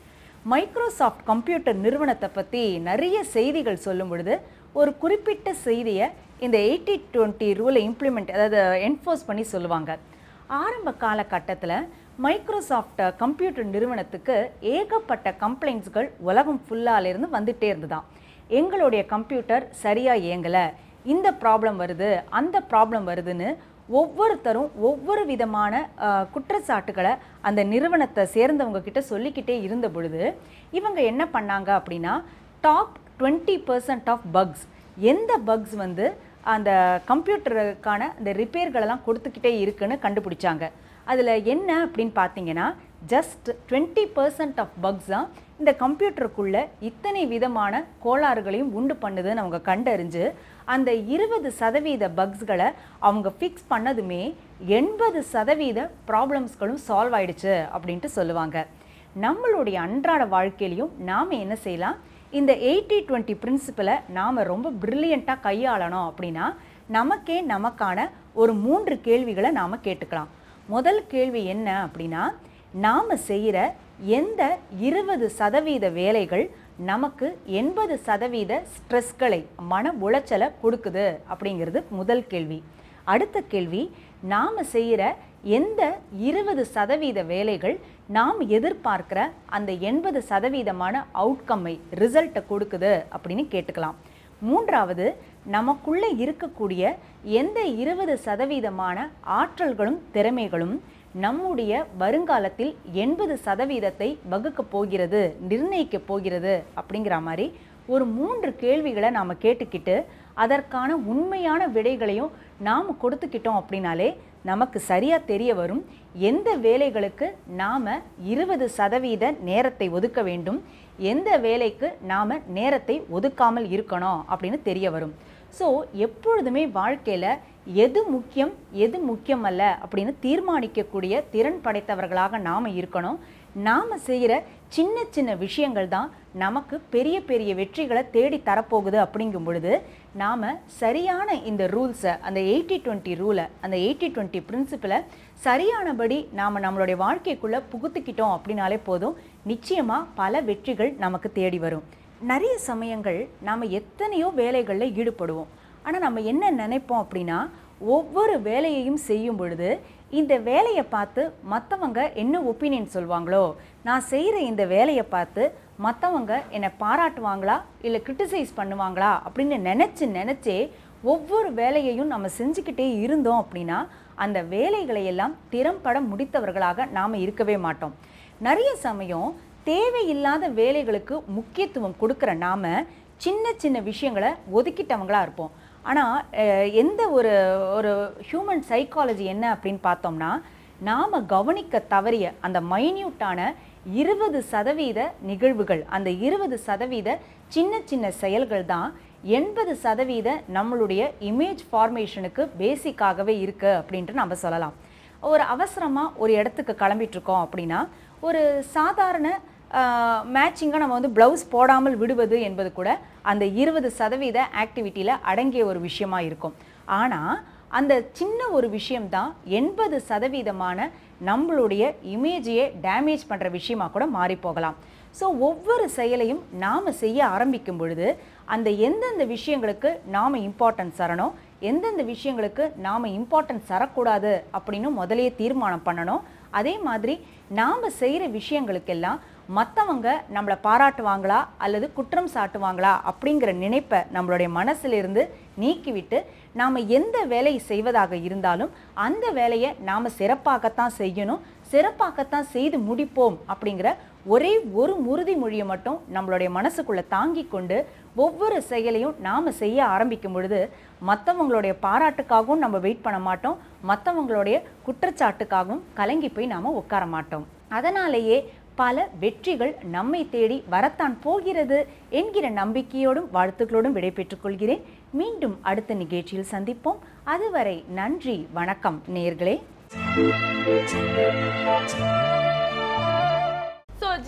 [SPEAKER 5] மைக்ரோசாஃப்ட் கம்ப்யூட்டர் நிறுவனத்தை பற்றி நிறைய செய்திகள் சொல்லும் பொழுது ஒரு குறிப்பிட்ட செய்தியை இந்த எயிட்டி டுவெண்ட்டி ரூலை இம்ப்ளிமெண்ட் அதாவது என்ஃபோர்ஸ் பண்ணி சொல்லுவாங்க ஆரம்ப காலகட்டத்தில் மைக்ரோசாஃப்ட் கம்ப்யூட்டர் நிறுவனத்துக்கு ஏகப்பட்ட கம்ப்ளைண்ட்ஸ்கள் உலகம் ஃபுல்லாலேருந்து வந்துட்டே இருந்துதான் எங்களுடைய கம்ப்யூட்டர் சரியாக இயங்கலை இந்த ப்ராப்ளம் வருது அந்த ப்ராப்ளம் வருதுன்னு ஒவ்வொருத்தரும் ஒவ்வொரு விதமான அஹ், குற்றச்சாட்டுகளை அந்த நிறுவனத்தை சேர்ந்தவங்க கிட்ட சொல்லிக்கிட்டே இருந்த பொழுது இவங்க என்ன பண்ணாங்க அப்படின்னா top twenty percent of bugs எந்த பக்ஸ் வந்து அந்த கம்ப்யூட்டருக்கான அந்த ரிப்பேர்களெல்லாம் கொடுத்துக்கிட்டே இருக்குன்னு கண்டுபிடிச்சாங்க அதில் என்ன அப்படின்னு பார்த்தீங்கன்னா just twenty percent of bugs தான் இந்த கம்ப்யூட்டருக்குள்ள இத்தனை விதமான கோளாறுகளையும் உண்டு பண்ணுதுன்னு அவங்க கண்டறிஞ்சு அந்த இருபது சதவீத பக்ஸ்களை அவங்க ஃபிக்ஸ் பண்ணதுமே எண்பது சதவீத ப்ராப்ளம்ஸ்களும் சால்வ் ஆயிடுச்சு அப்படின்ட்டு சொல்லுவாங்க நம்மளுடைய அன்றாட வாழ்க்கையிலையும் நாம் என்ன செய்யலாம் இந்த எயிட்டி டுவெண்ட்டி பிரின்சிபலை நாம் ரொம்ப ப்ரில்லியண்ட்டாக கையாளணும் அப்படின்னா நமக்கே நமக்கான ஒரு மூன்று கேள்விகளை நாம் கேட்டுக்கலாம் முதல் கேள்வி என்ன அப்படின்னா நாம் செய்கிற எந்த இருபது சதவீத வேலைகள் நமக்கு எண்பது சதவீத ஸ்ட்ரெஸ்களை மன உளைச்சலை கொடுக்குது அப்படிங்கிறது முதல் கேள்வி அடுத்த கேள்வி நாம் செய்கிற எந்த இருபது சதவீத வேலைகள் நாம் எதிர்பார்க்கிற அந்த எண்பது சதவீதமான அவுட்கம்மை ரிசல்ட்டை கொடுக்குது அப்படின்னு கேட்டுக்கலாம் மூன்றாவது நமக்குள்ளே இருக்கக்கூடிய எந்த இருபது சதவீதமான ஆற்றல்களும் திறமைகளும் நம்முடைய வருங்காலத்தில் எண்பது சதவீதத்தை வகுக்கப் போகிறது நிர்ணயிக்க போகிறது அப்படிங்கிற மாதிரி ஒரு மூன்று கேள்விகளை நாம் கேட்டுக்கிட்டு அதற்கான உண்மையான விடைகளையும் நாம் கொடுத்துக்கிட்டோம் அப்படின்னாலே நமக்கு சரியாக தெரிய வரும் எந்த வேலைகளுக்கு நாம் இருபது சதவீத நேரத்தை ஒதுக்க வேண்டும் எந்த வேலைக்கு நாம் நேரத்தை ஒதுக்காமல் இருக்கணும் அப்படின்னு தெரிய வரும் ஸோ எப்பொழுதுமே வாழ்க்கையில் எது முக்கியம் எது முக்கியம் அல்ல அப்படின்னு தீர்மானிக்கக்கூடிய திறன் படைத்தவர்களாக நாம் இருக்கணும் நாம் செய்கிற சின்ன சின்ன விஷயங்கள் தான் நமக்கு பெரிய பெரிய வெற்றிகளை தேடி தரப்போகுது அப்படிங்கும் பொழுது நாம் சரியான இந்த ரூல்ஸை அந்த எயிட்டி டுவெண்ட்டி ரூலை அந்த எயிட்டி டுவெண்ட்டி பிரின்சிபலை சரியானபடி நாம் நம்மளுடைய வாழ்க்கைக்குள்ளே புகுத்திக்கிட்டோம் அப்படின்னாலே போதும் நிச்சயமாக பல வெற்றிகள் நமக்கு தேடி வரும் நிறைய சமயங்கள் நாம் எத்தனையோ வேலைகளில் ஈடுபடுவோம் ஆனால் நம்ம என்ன நினைப்போம் அப்படின்னா ஒவ்வொரு வேலையையும் செய்யும் பொழுது இந்த வேலையை பார்த்து மற்றவங்க என்ன ஒப்பீனியன் சொல்லுவாங்களோ நான் செய்கிற இந்த வேலையை பார்த்து மற்றவங்க என்னை பாராட்டுவாங்களா இல்லை கிரிட்டிசைஸ் பண்ணுவாங்களா அப்படின்னு நினச்சி நினச்சே ஒவ்வொரு வேலையையும் நம்ம செஞ்சுக்கிட்டே இருந்தோம் அப்படின்னா அந்த வேலைகளை எல்லாம் திறம்பட முடித்தவர்களாக நாம் இருக்கவே மாட்டோம் நிறைய சமயம் தேவையில்லாத வேலைகளுக்கு முக்கியத்துவம் கொடுக்குற நாம சின்ன சின்ன விஷயங்களை ஒதுக்கிட்டவங்களா இருப்போம் ஆனால் எந்த ஒரு ஒரு ஹியூமன் சைக்காலஜி என்ன அப்படின்னு பார்த்தோம்னா நாம் கவனிக்க தவறிய அந்த மைன்யூட்டான இருபது சதவீத நிகழ்வுகள் அந்த இருபது சதவீத சின்ன சின்ன செயல்கள் தான் எண்பது சதவீத நம்மளுடைய இமேஜ் ஃபார்மேஷனுக்கு பேசிக்காகவே இருக்குது அப்படின்ட்டு நம்ம சொல்லலாம் ஒரு அவசரமாக ஒரு இடத்துக்கு கிளம்பிட்டு இருக்கோம் அப்படின்னா ஒரு சாதாரண மேட்சிங்காக நம்ம வந்து ப்ளவுஸ் போடாமல் விடுவது என்பது கூட அந்த இருபது சதவீத ஆக்டிவிட்டியில் அடங்கிய ஒரு விஷயமா இருக்கும் ஆனால் அந்த சின்ன ஒரு விஷயம்தான் எண்பது சதவீதமான நம்மளுடைய இமேஜையே டேமேஜ் பண்ணுற விஷயமா கூட மாறி போகலாம் ஸோ ஒவ்வொரு செயலையும் நாம் செய்ய ஆரம்பிக்கும் பொழுது அந்த எந்தெந்த விஷயங்களுக்கு நாம் இம்பார்ட்டன்ஸ் தரணும் எந்தெந்த விஷயங்களுக்கு நாம் இம்பார்ட்டன்ஸ் தரக்கூடாது அப்படின்னு முதலையே தீர்மானம் பண்ணணும் அதே மாதிரி நாம் செய்கிற விஷயங்களுக்கெல்லாம் மற்றவங்க நம்மளை பாராட்டுவாங்களா அல்லது குற்றம் சாட்டுவாங்களா அப்படிங்கிற நினைப்பை நம்மளுடைய மனசிலிருந்து நீக்கிவிட்டு நாம் எந்த வேலை செய்வதாக இருந்தாலும் அந்த வேலையை நாம் சிறப்பாகத்தான் செய்யணும் சிறப்பாகத்தான் செய்து முடிப்போம் அப்படிங்கிற ஒரே ஒரு உறுதிமொழியை மட்டும் நம்மளுடைய மனசுக்குள்ளே தாங்கி கொண்டு ஒவ்வொரு செயலையும் நாம் செய்ய ஆரம்பிக்கும் பொழுது மற்றவங்களுடைய பாராட்டுக்காகவும் நம்ம வெயிட் பண்ண மாட்டோம் மற்றவங்களுடைய குற்றச்சாட்டுக்காகவும் கலங்கி போய் நாம் உட்கார மாட்டோம் அதனாலேயே பல வெற்றிகள் நம்மை தேடி வரத்தான் போகிறது என்கிற நம்பிக்கையோடும் வாழ்த்துக்களோடும் விடைபெற்றுக் கொள்கிறேன் மீண்டும் அடுத்த நிகழ்ச்சியில் சந்திப்போம் அதுவரை நன்றி வணக்கம் நேர்களே
[SPEAKER 1] ஸோ ஜீவிதா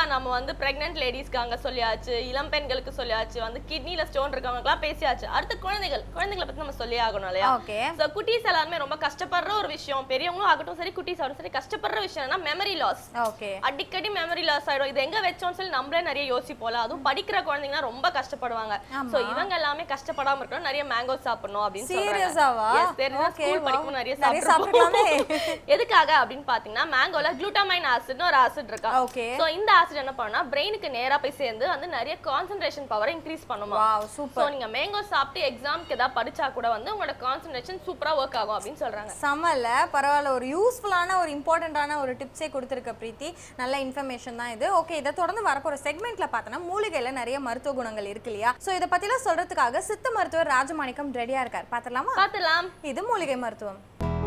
[SPEAKER 1] நம்ம வந்து பிரெக்னென்ட் லேடிஸ்க்கு அங்க சொல்லியாச்சு இளம் பெண்களுக்கு சொல்லியாச்சு வந்து கிட்னில ஸ்டோன் இருக்கவங்களுக்குலாம் பேசியாச்சு அடுத்து குழந்தைகள் குழந்தைகளை பத்தி நம்ம சொல்லி ஆகணும் இல்லையா
[SPEAKER 2] ஓகே
[SPEAKER 1] ஸோ குட்டீஸ் எல்லாருமே ரொம்ப கஷ்டப்படுற ஒரு விஷயம் பெரியவங்களும் ஆகட்டும் சரி குட்டீஸ் ஆகட்டும் சரி கஷ்டப்படுற விஷயம் என்ன மெமரி லாஸ்
[SPEAKER 2] ஓகே
[SPEAKER 1] அடிக்கடி மெமரி லாஸ் ஆயிடும் இது எங்க வச்சோம்னு சொல்லி நம்மளே நிறைய யோசிப்போம்ல அதுவும் படிக்கிற குழந்தைங்க ரொம்ப கஷ்டப்படுவாங்க
[SPEAKER 2] ஆமா.
[SPEAKER 1] சோ இவங்க எல்லாமே கஷ்டப்படாம இருக்கணும் நிறைய மேங்கோ சாப்பிடணும் அப்படின்னு சொல்றாங்க
[SPEAKER 2] சீரியஸாவா
[SPEAKER 1] Yes, தெரிஞ்சா
[SPEAKER 2] ஓகே
[SPEAKER 1] ஸ்கூல் படிக்கும் நிறைய
[SPEAKER 2] நிறைய
[SPEAKER 1] சாப்பிட்டுருப்போம்
[SPEAKER 2] சாப்பிடலாமே
[SPEAKER 1] எதுக்காக அப்படின்னு பாத்தீங்கன்னா மேங்கோல குளுட்டமைன் ஆசிட்னு ஒரு ஆசிட் இருக்கா
[SPEAKER 2] ஓகே
[SPEAKER 1] சோ இந்த ஆசிட் என்ன பண்ணா பிரெயினுக்கு நேரா போய் சேர்ந்து வந்து நிறைய கான்சென்ட்ரேஷன் பவரை இன்க்ரீஸ் பண்ணுமா
[SPEAKER 2] வாவ்
[SPEAKER 1] சோ
[SPEAKER 2] சூப்பர்
[SPEAKER 1] நீங்க மேங்கோ சாப்பிட்டு எக்ஸாம்க்கு ஏதாவது படிச்சா கூட வந்து உங்களோட கான்சென்ட்ரேஷன் சூப்பரா ஒர்க் ஆகும் அப்படின்னு சொல்றாங்க
[SPEAKER 2] செம்மல்ல பரவாயில்ல ஒரு யூஸ்ஃபுல்லான ஒரு இம்பார்ட்டண்ட்டான ஒரு டிப்ஸே கொடுத்துருக்க பிரீத்தி நல்ல இன்ஃபர்மேஷன் தான் இது ஓகே இதை தொடர்ந்து வரப்போற செக்மெண்ட்ல பார்த்தோன்னா மூலிகையில நிறைய மருத்துவ குணங்கள் இருக்கு இல்லையா ஸோ இதை பத்திலாம் சொல்றதுக்காக சித்த மருத்துவர் ராஜமாணிக்கம் ரெடியா இருக்கார் பார்த்துலாமா
[SPEAKER 1] பாத்துலாம்
[SPEAKER 2] இது மூலிகை மருத்துவம்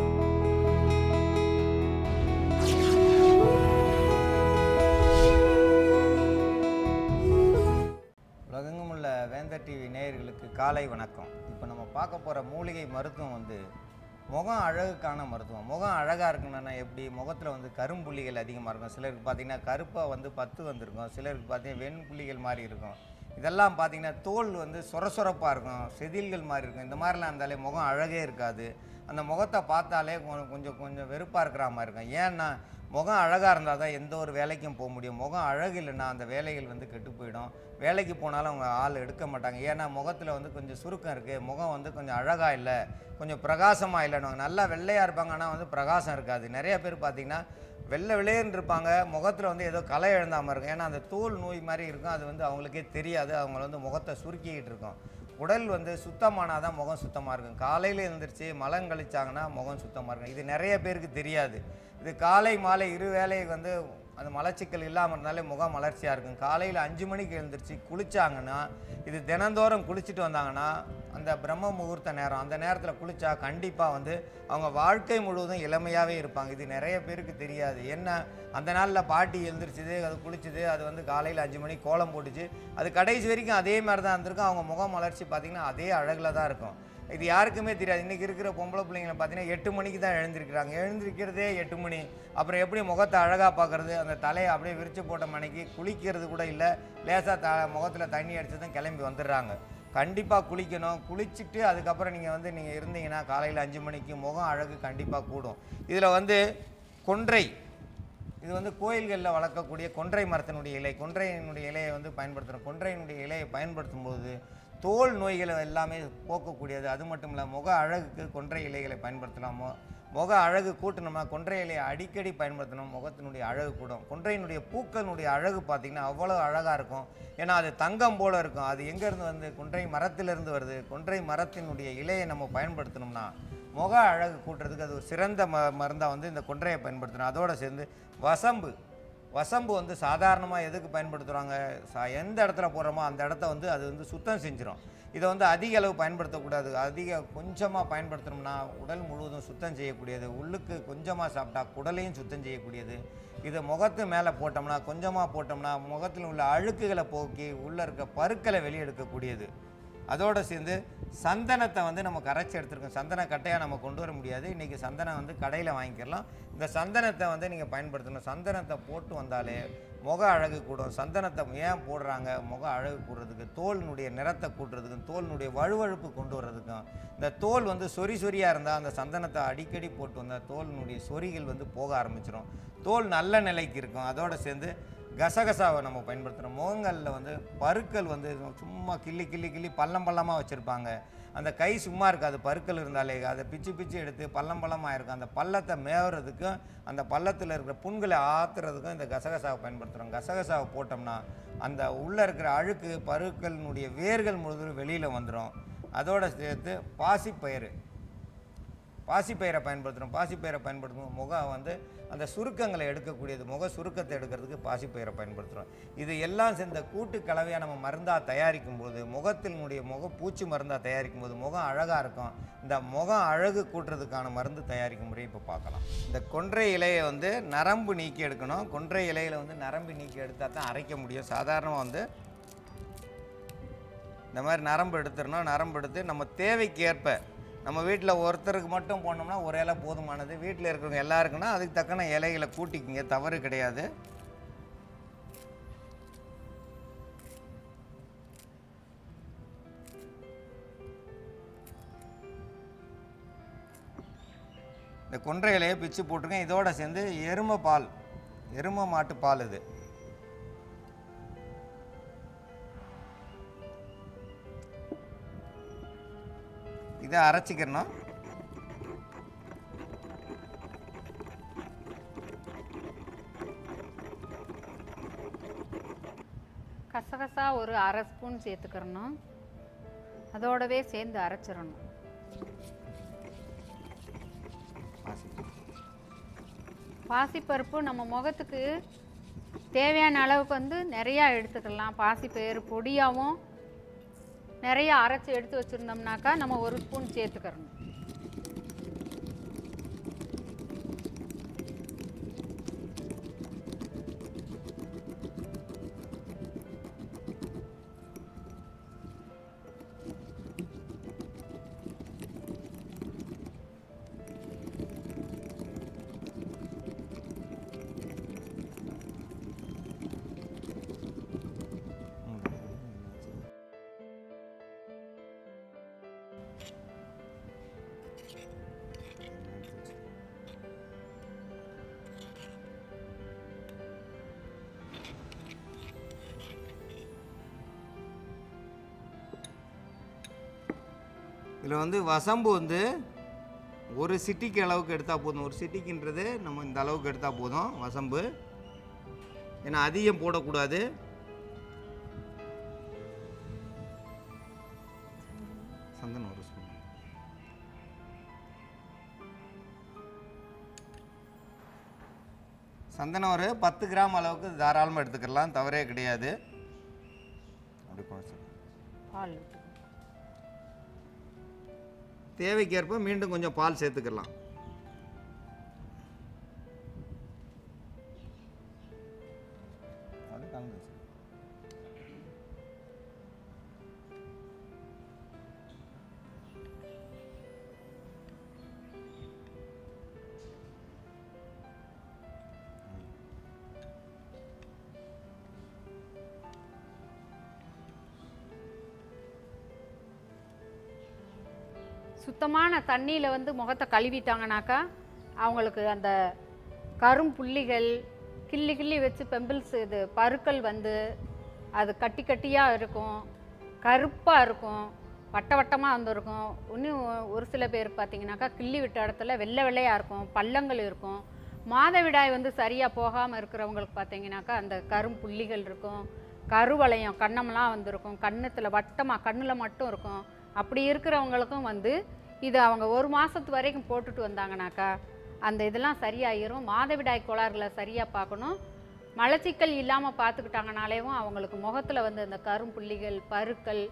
[SPEAKER 6] உலகெங்கும் உள்ள வேந்தர் டிவி நேயர்களுக்கு காலை வணக்கம் இப்போ நம்ம பார்க்க போகிற மூலிகை மருத்துவம் வந்து முகம் அழகுக்கான மருத்துவம் முகம் அழகாக இருக்கணும்னா எப்படி முகத்தில் வந்து கரும்புள்ளிகள் அதிகமாக இருக்கும் சிலருக்கு பார்த்தீங்கன்னா கருப்பாக வந்து பத்து வந்திருக்கும் சிலருக்கு பார்த்தீங்கன்னா வெண்புள்ளிகள் மாதிரி இருக்கும் இதெல்லாம் பார்த்தீங்கன்னா தோல் வந்து சொரசொரப்பாக இருக்கும் செதில்கள் மாதிரி இருக்கும் இந்த மாதிரிலாம் இருந்தாலே முகம் அழகே இருக்காது அந்த முகத்தை பார்த்தாலே கொ- கொஞ்சம் கொஞ்சம் வெறுப்பாக இருக்கிற மாதிரி இருக்கும் ஏன்னா முகம் அழகாக இருந்தால் தான் எந்த ஒரு வேலைக்கும் போக முடியும் முகம் அழகு இல்லைன்னா அந்த வேலைகள் வந்து கெட்டு போயிடும் வேலைக்கு போனாலும் அவங்க ஆள் எடுக்க மாட்டாங்க ஏன்னா முகத்தில் வந்து கொஞ்சம் சுருக்கம் இருக்குது முகம் வந்து கொஞ்சம் அழகாக இல்லை கொஞ்சம் பிரகாசமாக இல்லைன்னு நல்லா வெள்ளையாக இருப்பாங்க ஆனால் வந்து பிரகாசம் இருக்காது நிறைய பேர் பார்த்தீங்கன்னா வெள்ளை வெளியேன்னு இருப்பாங்க முகத்தில் வந்து ஏதோ களை எழுந்தாமல் இருக்கும் ஏன்னா அந்த தோல் நோய் மாதிரி இருக்கும் அது வந்து அவங்களுக்கே தெரியாது அவங்க வந்து முகத்தை சுருக்கிக்கிட்டு இருக்கும் உடல் வந்து சுத்தமானால் தான் முகம் சுத்தமாக இருக்கும் காலையில் எழுந்திரிச்சு மலம் கழிச்சாங்கன்னா முகம் சுத்தமாக இருக்கும் இது நிறைய பேருக்கு தெரியாது இது காலை மாலை இரு வேளை வந்து அந்த மலச்சிக்கல் இல்லாமல் இருந்தாலே முகம் மலர்ச்சியாக இருக்கும் காலையில் அஞ்சு மணிக்கு எழுந்திரிச்சு குளிச்சாங்கன்னா இது தினந்தோறும் குளிச்சுட்டு வந்தாங்கன்னா அந்த பிரம்ம முகூர்த்த நேரம் அந்த நேரத்தில் குளிச்சா கண்டிப்பாக வந்து அவங்க வாழ்க்கை முழுவதும் இளமையாகவே இருப்பாங்க இது நிறைய பேருக்கு தெரியாது என்ன அந்த நாளில் பாட்டி எழுந்திரிச்சது அது குளிச்சது அது வந்து காலையில் அஞ்சு மணிக்கு கோலம் போட்டுச்சு அது கடைசி வரைக்கும் அதே மாதிரி தான் இருந்திருக்கும் அவங்க முகம் மலர்ச்சி பார்த்திங்கன்னா அதே அழகில் தான் இருக்கும் இது யாருக்குமே தெரியாது இன்றைக்கி இருக்கிற பொம்பளை பிள்ளைங்களை பார்த்தீங்கன்னா எட்டு மணிக்கு தான் எழுந்திருக்கிறாங்க எழுந்திருக்கிறதே எட்டு மணி அப்புறம் எப்படி முகத்தை அழகாக பார்க்குறது அந்த தலையை அப்படியே விரிச்சு போட்ட மணிக்கு குளிக்கிறது கூட இல்லை லேசாக த முகத்தில் தண்ணி அடிச்சு தான் கிளம்பி வந்துடுறாங்க கண்டிப்பாக குளிக்கணும் குளிச்சுட்டு அதுக்கப்புறம் நீங்கள் வந்து நீங்கள் இருந்தீங்கன்னா காலையில் அஞ்சு மணிக்கு முகம் அழகு கண்டிப்பாக கூடும் இதில் வந்து கொன்றை இது வந்து கோயில்களில் வளர்க்கக்கூடிய கொன்றை மரத்தினுடைய இலை கொன்றையினுடைய இலையை வந்து பயன்படுத்துகிறோம் கொன்றையினுடைய இலையை பயன்படுத்தும் போது தோல் நோய்களை எல்லாமே போக்கக்கூடியது அது மட்டும் இல்லை முக அழகுக்கு கொன்றை இலைகளை பயன்படுத்தலாமோ முக அழகு கூட்டணும்னா கொன்றை இலையை அடிக்கடி பயன்படுத்தணும் முகத்தினுடைய அழகு கூடும் கொன்றையினுடைய பூக்களினுடைய அழகு பார்த்திங்கன்னா அவ்வளோ அழகாக இருக்கும் ஏன்னா அது தங்கம் போல இருக்கும் அது எங்கேருந்து வந்து கொன்றை மரத்திலிருந்து வருது கொன்றை மரத்தினுடைய இலையை நம்ம பயன்படுத்தணும்னா முக அழகு கூட்டுறதுக்கு அது ஒரு சிறந்த ம மருந்தாக வந்து இந்த கொன்றையை பயன்படுத்தணும் அதோடு சேர்ந்து வசம்பு வசம்பு வந்து சாதாரணமாக எதுக்கு பயன்படுத்துகிறாங்க சா எந்த இடத்துல போடுறோமோ அந்த இடத்த வந்து அது வந்து சுத்தம் செஞ்சிடும் இதை வந்து அதிக அளவு பயன்படுத்தக்கூடாது அதிக கொஞ்சமாக பயன்படுத்தணும்னா உடல் முழுவதும் சுத்தம் செய்யக்கூடியது உள்ளுக்கு கொஞ்சமாக சாப்பிட்டா குடலையும் சுத்தம் செய்யக்கூடியது இதை முகத்து மேலே போட்டோம்னா கொஞ்சமாக போட்டோம்னா முகத்தில் உள்ள அழுக்குகளை போக்கி உள்ளே இருக்க பருக்களை வெளியெடுக்கக்கூடியது அதோடு சேர்ந்து சந்தனத்தை வந்து நம்ம கரைச்சி எடுத்துருக்கோம் சந்தன கட்டையாக நம்ம கொண்டு வர முடியாது இன்றைக்கி சந்தனம் வந்து கடையில் வாங்கிக்கலாம் இந்த சந்தனத்தை வந்து நீங்கள் பயன்படுத்தணும் சந்தனத்தை போட்டு வந்தாலே முக அழகு கூடும் சந்தனத்தை ஏன் போடுறாங்க முக அழகு கூடுறதுக்கு தோலினுடைய நிறத்தை கூட்டுறதுக்கும் தோலினுடைய வழுவழுப்பு கொண்டு வர்றதுக்கும் இந்த தோல் வந்து சொறி சொறியாக இருந்தால் அந்த சந்தனத்தை அடிக்கடி போட்டு வந்தால் தோலினுடைய சொறிகள் வந்து போக ஆரம்பிச்சிடும் தோல் நல்ல நிலைக்கு இருக்கும் அதோடு சேர்ந்து கசகசாவை நம்ம பயன்படுத்துகிறோம் முகங்களில் வந்து பருக்கள் வந்து சும்மா கிள்ளி கிள்ளி கிள்ளி பள்ளம் பள்ளமாக வச்சுருப்பாங்க அந்த கை சும்மா இருக்காது பருக்கள் இருந்தாலே அதை பிச்சு பிச்சு எடுத்து பள்ளம் பள்ளமாக இருக்கும் அந்த பள்ளத்தை மேவுறதுக்கும் அந்த பள்ளத்தில் இருக்கிற புண்களை ஆத்துறதுக்கும் இந்த கசகசாவை பயன்படுத்துகிறோம் கசகசாவை போட்டோம்னா அந்த உள்ளே இருக்கிற அழுக்கு பருக்களினுடைய வேர்கள் முழுவதும் வெளியில் வந்துடும் அதோட சேர்த்து பாசிப்பயிறு பாசிப்பயிரை பயன்படுத்துகிறோம் பாசிப்பயிரை பயன்படுத்தும் முகம் வந்து அந்த சுருக்கங்களை எடுக்கக்கூடியது முக சுருக்கத்தை எடுக்கிறதுக்கு பாசிப்பயிரை பயன்படுத்துகிறோம் இது எல்லாம் சேர்ந்த கூட்டு கலவையாக நம்ம மருந்தாக தயாரிக்கும் போது முகத்தினுடைய முக பூச்சி மருந்தாக தயாரிக்கும் போது முகம் அழகாக இருக்கும் இந்த முகம் அழகு கூட்டுறதுக்கான மருந்து தயாரிக்கும் முறை இப்போ பார்க்கலாம் இந்த கொன்றை இலையை வந்து நரம்பு நீக்கி எடுக்கணும் கொன்றை இலையில் வந்து நரம்பு நீக்கி எடுத்தால் தான் அரைக்க முடியும் சாதாரணமாக வந்து இந்த மாதிரி நரம்பு எடுத்துடணும் நரம்பு எடுத்து நம்ம தேவைக்கு ஏற்ப நம்ம வீட்டில் ஒருத்தருக்கு மட்டும் போனோம்னா ஒரு இலை போதுமானது வீட்டில் இருக்கிறவங்க எல்லாருக்குன்னா அதுக்கு தக்கன இலைகளை கூட்டிக்கிங்க தவறு கிடையாது இந்த கொன்றை இலையை பிச்சு போட்டிருக்கேன் இதோட சேர்ந்து எருமை பால் எருமை மாட்டு பால் இது இதை அரைச்சிக்கிறணும்
[SPEAKER 7] கசகசா ஒரு அரை ஸ்பூன் சேர்த்துக்கிறணும் அதோடவே சேர்ந்து அரைச்சிடணும் பாசிப்பருப்பு நம்ம முகத்துக்கு தேவையான அளவுக்கு வந்து நிறையா எடுத்துக்கலாம் பாசிப்பயிறு பொடியாகவும் நிறைய அரைச்சி எடுத்து வச்சுருந்தோம்னாக்கா நம்ம ஒரு ஸ்பூன் சேர்த்துக்கிறணும்
[SPEAKER 6] இதில் வந்து வசம்பு வந்து ஒரு சிட்டிக்கு அளவுக்கு எடுத்தால் போதும் ஒரு சிட்டிக்குன்றது நம்ம இந்த அளவுக்கு எடுத்தால் போதும் வசம்பு ஏன்னா அதிகம் போடக்கூடாது சந்தனம் ஒரு ஸ்பூன் சந்தனம் ஒரு பத்து கிராம் அளவுக்கு தாராளமாக எடுத்துக்கலாம் தவறே கிடையாது அப்படி குறைச்சிக்கலாம்
[SPEAKER 7] பால் விட்டுக்கணும்.
[SPEAKER 6] தேவைக்கேற்ப மீண்டும் கொஞ்சம் பால் சேர்த்துக்கலாம் அது கலந்து வச்சு.
[SPEAKER 7] சுத்தமான தண்ணியில் வந்து முகத்தை கழுவிட்டாங்கனாக்கா அவங்களுக்கு அந்த கரும் புள்ளிகள் கிள்ளி கிள்ளி வச்சு பெம்பிள்ஸ் இது பருக்கள் வந்து அது கட்டி கட்டியாக இருக்கும் கருப்பாக இருக்கும் வட்ட வட்டமாக வந்திருக்கும் இன்னும் ஒரு சில பேர் பார்த்தீங்கன்னாக்கா கிள்ளி விட்ட இடத்துல வெள்ளை வெள்ளையாக இருக்கும் பள்ளங்கள் இருக்கும் மாதவிடாய் வந்து சரியாக போகாமல் இருக்கிறவங்களுக்கு பார்த்தீங்கன்னாக்கா அந்த கரும் புள்ளிகள் இருக்கும் கருவளையம் கண்ணமெல்லாம் வந்திருக்கும் கன்னத்தில் வட்டமாக கண்ணில் மட்டும் இருக்கும் அப்படி இருக்கிறவங்களுக்கும் வந்து இது அவங்க ஒரு மாதத்து வரைக்கும் போட்டுட்டு வந்தாங்கனாக்கா அந்த இதெல்லாம் சரியாயிரும் மாதவிடாய் கோளாறுகளை சரியாக பார்க்கணும் மலச்சிக்கல் இல்லாமல் பார்த்துக்கிட்டாங்கனாலேவும் அவங்களுக்கு முகத்தில் வந்து அந்த கரும்புள்ளிகள் பருக்கள்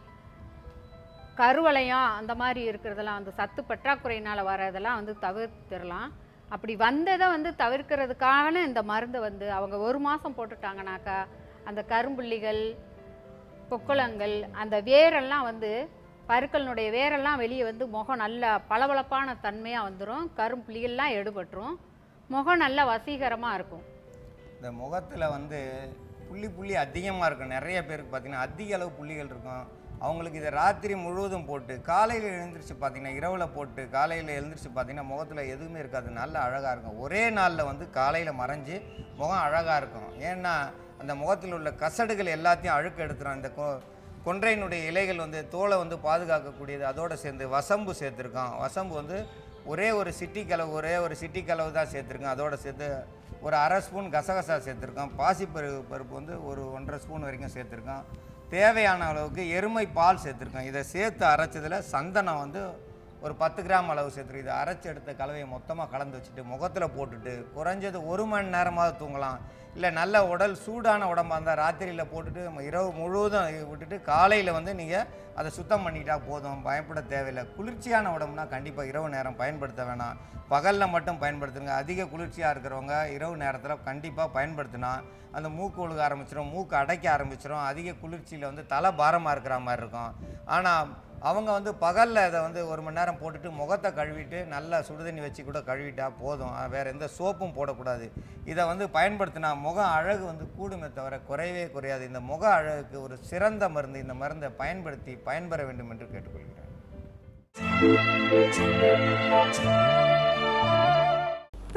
[SPEAKER 7] கருவளையம் அந்த மாதிரி இருக்கிறதெல்லாம் வந்து சத்து பற்றாக்குறையினால் வரதெல்லாம் வந்து தவிர்த்திடலாம் அப்படி வந்ததை வந்து தவிர்க்கிறதுக்கான இந்த மருந்தை வந்து அவங்க ஒரு மாதம் போட்டுட்டாங்கனாக்கா அந்த கரும்புள்ளிகள் பொக்குளங்கள் அந்த வேரெல்லாம் வந்து பருக்களினுடைய வேரெல்லாம் வெளியே வந்து முகம் நல்ல பளபளப்பான தன்மையாக வந்துடும் கரும்புள்ளிகள்லாம் எடுபட்டுரும் முகம் நல்ல வசீகரமாக இருக்கும்
[SPEAKER 6] இந்த முகத்தில் வந்து புள்ளி புள்ளி அதிகமாக இருக்கும் நிறைய பேருக்கு பார்த்தீங்கன்னா அதிக அளவு புள்ளிகள் இருக்கும் அவங்களுக்கு இதை ராத்திரி முழுவதும் போட்டு காலையில் எழுந்திரிச்சு பார்த்தீங்கன்னா இரவில் போட்டு காலையில் எழுந்திரிச்சு பார்த்தீங்கன்னா முகத்தில் எதுவுமே இருக்காது நல்ல அழகாக இருக்கும் ஒரே நாளில் வந்து காலையில் மறைஞ்சு முகம் அழகாக இருக்கும் ஏன்னா அந்த முகத்தில் உள்ள கசடுகள் எல்லாத்தையும் அழுக்கு எடுத்துரும் இந்த கொ கொன்றையினுடைய இலைகள் வந்து தோலை வந்து பாதுகாக்கக்கூடியது அதோடு சேர்ந்து வசம்பு சேர்த்துருக்கோம் வசம்பு வந்து ஒரே ஒரு சிட்டி கலவு ஒரே ஒரு சிட்டி கலவு தான் சேர்த்துருக்கோம் அதோட சேர்த்து ஒரு அரை ஸ்பூன் கசகசா சேர்த்துருக்கோம் பாசிப்பருப்பு பருப்பு வந்து ஒரு ஒன்றரை ஸ்பூன் வரைக்கும் சேர்த்துருக்கோம் தேவையான அளவுக்கு எருமை பால் சேர்த்துருக்கோம் இதை சேர்த்து அரைச்சதில் சந்தனம் வந்து ஒரு பத்து கிராம் அளவு சேர்த்துருக்கு இதை அரைச்சி எடுத்த கலவையை மொத்தமாக கலந்து வச்சுட்டு முகத்தில் போட்டுட்டு குறைஞ்சது ஒரு மணி நேரமாவது தூங்கலாம் இல்லை நல்ல உடல் சூடான உடம்பா இருந்தால் ராத்திரியில் போட்டுட்டு நம்ம இரவு முழுவதும் விட்டுட்டு காலையில் வந்து நீங்கள் அதை சுத்தம் பண்ணிட்டா போதும் பயப்பட தேவையில்லை குளிர்ச்சியான உடம்புனா கண்டிப்பாக இரவு நேரம் பயன்படுத்த வேணாம் பகலில் மட்டும் பயன்படுத்துங்க அதிக குளிர்ச்சியாக இருக்கிறவங்க இரவு நேரத்தில் கண்டிப்பாக பயன்படுத்தினா அந்த மூக்கு ஒழுக ஆரம்பிச்சிடும் மூக்கு அடைக்க ஆரம்பிச்சிடும் அதிக குளிர்ச்சியில் வந்து தலை பாரமாக இருக்கிற மாதிரி இருக்கும் ஆனால் அவங்க வந்து பகலில் இதை வந்து ஒரு மணி நேரம் போட்டுட்டு முகத்தை கழுவிட்டு நல்லா சுடுதண்ணி வச்சு கூட கழுவிட்டா போதும் அஹ் வேற எந்த சோப்பும் போடக்கூடாது இதை வந்து பயன்படுத்தினா முக அழகு வந்து கூடுமே தவிர குறையவே குறையாது இந்த முக அழகுக்கு ஒரு சிறந்த மருந்து இந்த மருந்தை பயன்படுத்தி பயன்பெற வேண்டும் என்று கேட்டுக்கொள்கிறேன்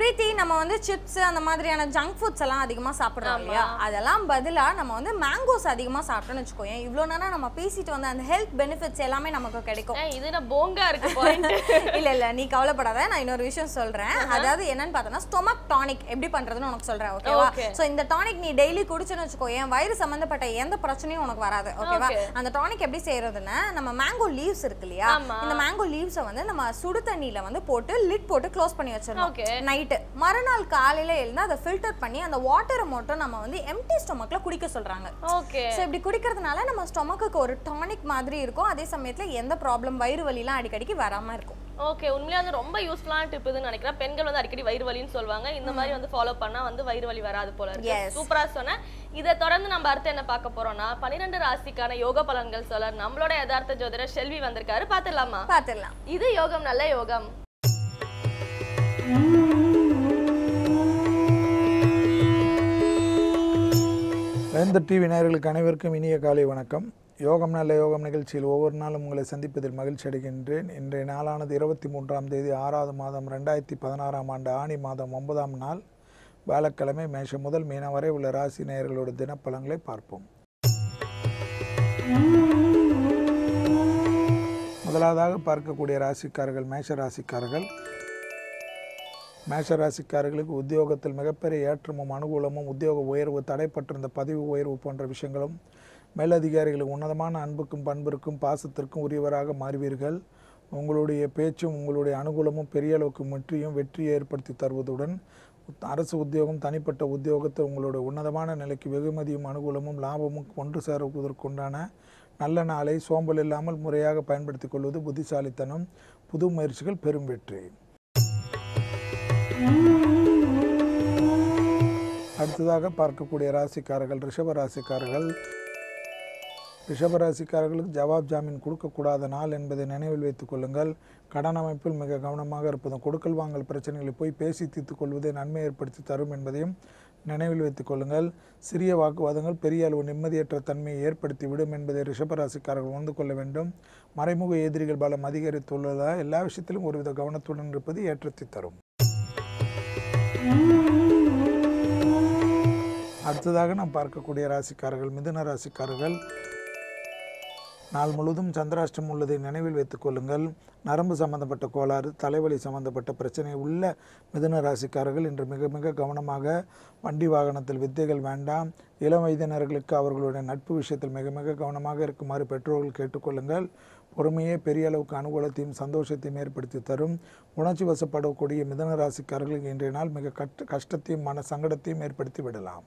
[SPEAKER 2] பிரீத்தி நம்ம வந்து சிப்ஸ் அந்த மாதிரியான ஜங்க் ஃபுட்ஸ் எல்லாம் அதிகமா சாப்பிடுறோம் இல்லையா அதெல்லாம் பதிலா நம்ம வந்து மேங்கோஸ் அதிகமா சாப்பிட்டோம்னு வச்சுக்கோயேன் இவ்வளோ நேரம் நம்ம பேசிட்டு வந்த அந்த ஹெல்த் பெனிஃபிட்ஸ் எல்லாமே நமக்கு கிடைக்கும்
[SPEAKER 1] ஏன், இது என்ன போங்கா இருக்கு பாயிண்ட்
[SPEAKER 2] இல்ல இல்ல நீ கவலைப்படாத நான் இன்னொரு விஷயம் சொல்றேன் அதாவது என்னன்னு பார்த்தோன்னா ஸ்டொமக் டானிக் எப்படி பண்றதுன்னு உனக்கு சொல்றேன் ஓகேவா
[SPEAKER 1] Okay.
[SPEAKER 2] சோ இந்த டானிக் நீ டெய்லி குடிச்சுன்னு வச்சுக்கோ என் வயிறு சம்பந்தப்பட்ட எந்த பிரச்சனையும் உனக்கு வராது ஓகேவா
[SPEAKER 1] Okay.
[SPEAKER 2] அந்த டானிக் எப்படி செய்யறதுன்னா நம்ம மேங்கோ லீவ்ஸ் இருக்கு இல்லையா
[SPEAKER 1] ஆமா.
[SPEAKER 2] இந்த மேங்கோ லீவ்ஸை வந்து நம்ம சுடு தண்ணியில வந்து போட்டு லிட் போட்டு க்ளோஸ் பண்ணி வச்சிடணும்
[SPEAKER 1] Okay.
[SPEAKER 2] நைட்டு மறுநாள் காலையில எழுந்து அதை ஃபில்டர் பண்ணி அந்த வாட்டரை மட்டும் நம்ம வந்து எம்டி ஸ்டொமக்ல குடிக்க சொல்றாங்க
[SPEAKER 1] ஓகே
[SPEAKER 2] ஸோ இப்படி குடிக்கிறதுனால நம்ம ஸ்டொமக்குக்கு ஒரு டானிக் மாதிரி இருக்கும் அதே சமயத்துல எந்த ப்ராப்ளம் வயிறு வலிலாம் அடிக்கடிக்கு வராம இருக்கும்
[SPEAKER 1] ஓகே உண்மையா வந்து ரொம்ப யூஸ்ஃபுல்லான டிப் இதுன்னு நினைக்கிறேன் பெண்கள் வந்து அடிக்கடி வயிறு வலின்னு சொல்லுவாங்க இந்த மாதிரி வந்து ஃபாலோ பண்ணா வந்து வயிறு வலி வராது போல இருக்கு
[SPEAKER 2] Yes.
[SPEAKER 1] சூப்பரா சொன்னேன் இதை தொடர்ந்து நம்ம அடுத்து என்ன பார்க்க போறோம்னா பன்னிரெண்டு ராசிக்கான யோக பலன்கள் சொல்ல நம்மளோட யதார்த்த ஜோதிடர் செல்வி வந்திருக்காரு பாத்துடலாமா
[SPEAKER 2] பார்த்துடலாம்
[SPEAKER 1] இது யோகம் நல்ல யோகம்
[SPEAKER 8] வேந்தர் டிவி நேயர்களுக்கு அனைவருக்கும் இனிய காலை வணக்கம் யோகம் நல்ல யோகம் நிகழ்ச்சியில் ஒவ்வொரு நாளும் உங்களை சந்திப்பதில் மகிழ்ச்சி அடைகின்றேன் இன்றைய நாளானது இருபத்தி மூன்றாம் தேதி ஆறாவது மாதம் ரெண்டாயிரத்தி பதினாறாம் ஆண்டு ஆணி மாதம் ஒன்பதாம் நாள் வியாழக்கிழமை மேஷம் முதல் மீனம் வரை உள்ள ராசி நேயர்களோட தினப்பலன்களை பார்ப்போம் முதலாவதாக பார்க்கக்கூடிய ராசிக்காரர்கள் மேஷ ராசிக்காரர்கள் மேஷ ராசிக்காரர்களுக்கு உத்தியோகத்தில் மிகப்பெரிய ஏற்றமும் அனுகூலமும் உத்தியோக உயர்வு தடைப்பட்டிருந்த பதவி உயர்வு போன்ற விஷயங்களும் மேலதிகாரிகளுக்கு உன்னதமான அன்புக்கும் பண்பிற்கும் பாசத்திற்கும் உரியவராக மாறுவீர்கள் உங்களுடைய பேச்சும் உங்களுடைய அனுகூலமும் பெரிய அளவுக்கு முற்றியும் வெற்றியை ஏற்படுத்தி தருவதுடன் அரசு உத்தியோகம் தனிப்பட்ட உத்தியோகத்தை உங்களுடைய உன்னதமான நிலைக்கு வெகுமதியும் அனுகூலமும் லாபமும் ஒன்று சேருவதற்குண்டான நல்ல நாளை சோம்பல் இல்லாமல் முறையாக பயன்படுத்திக் கொள்வது புத்திசாலித்தனம் புது முயற்சிகள் பெரும் வெற்றி அடுத்ததாக பார்க்கக்கூடிய ராசிக்காரர்கள் ரிஷப ராசிக்காரர்கள் ரிஷப ராசிக்காரர்களுக்கு ஜவாப் ஜாமீன் கொடுக்கக்கூடாத நாள் என்பதை நினைவில் வைத்துக் கொள்ளுங்கள் கடன் அமைப்பில் மிக கவனமாக இருப்பதும் கொடுக்கல் வாங்கல் பிரச்சனைகளை போய் பேசி தீர்த்துக் கொள்வதே நன்மை ஏற்படுத்தி தரும் என்பதையும் நினைவில் வைத்துக் கொள்ளுங்கள் சிறிய வாக்குவாதங்கள் பெரிய அளவு நிம்மதியற்ற தன்மையை ஏற்படுத்தி விடும் என்பதை ரிஷப ராசிக்காரர்கள் உணர்ந்து கொள்ள வேண்டும் மறைமுக எதிரிகள் பலம் அதிகரித்துள்ளதால் எல்லா விஷயத்திலும் ஒருவித கவனத்துடன் இருப்பது ஏற்றத்தை தரும் அடுத்ததாக நாம் பார்க்கக்கூடிய ராசிக்காரர்கள் மிதுன ராசிக்காரர்கள் நாள் முழுவதும் சந்திராஷ்டம் உள்ளதை நினைவில் வைத்துக் கொள்ளுங்கள் நரம்பு சம்பந்தப்பட்ட கோளாறு தலைவலி சம்பந்தப்பட்ட பிரச்சனை உள்ள மிதுன ராசிக்காரர்கள் இன்று மிக மிக கவனமாக வண்டி வாகனத்தில் வித்தைகள் வேண்டாம் இளம் வயதினர்களுக்கு அவர்களுடைய நட்பு விஷயத்தில் மிக மிக கவனமாக இருக்குமாறு பெற்றோர்கள் கேட்டுக்கொள்ளுங்கள் பொறுமையே பெரிய அளவுக்கு அனுகூலத்தையும் சந்தோஷத்தையும் ஏற்படுத்தி தரும் உணர்ச்சி வசப்படக்கூடிய மிதன ராசிக்காரர்களுக்கு இன்றைய நாள் மிக கஷ்ட கஷ்டத்தையும் மன சங்கடத்தையும் ஏற்படுத்தி விடலாம்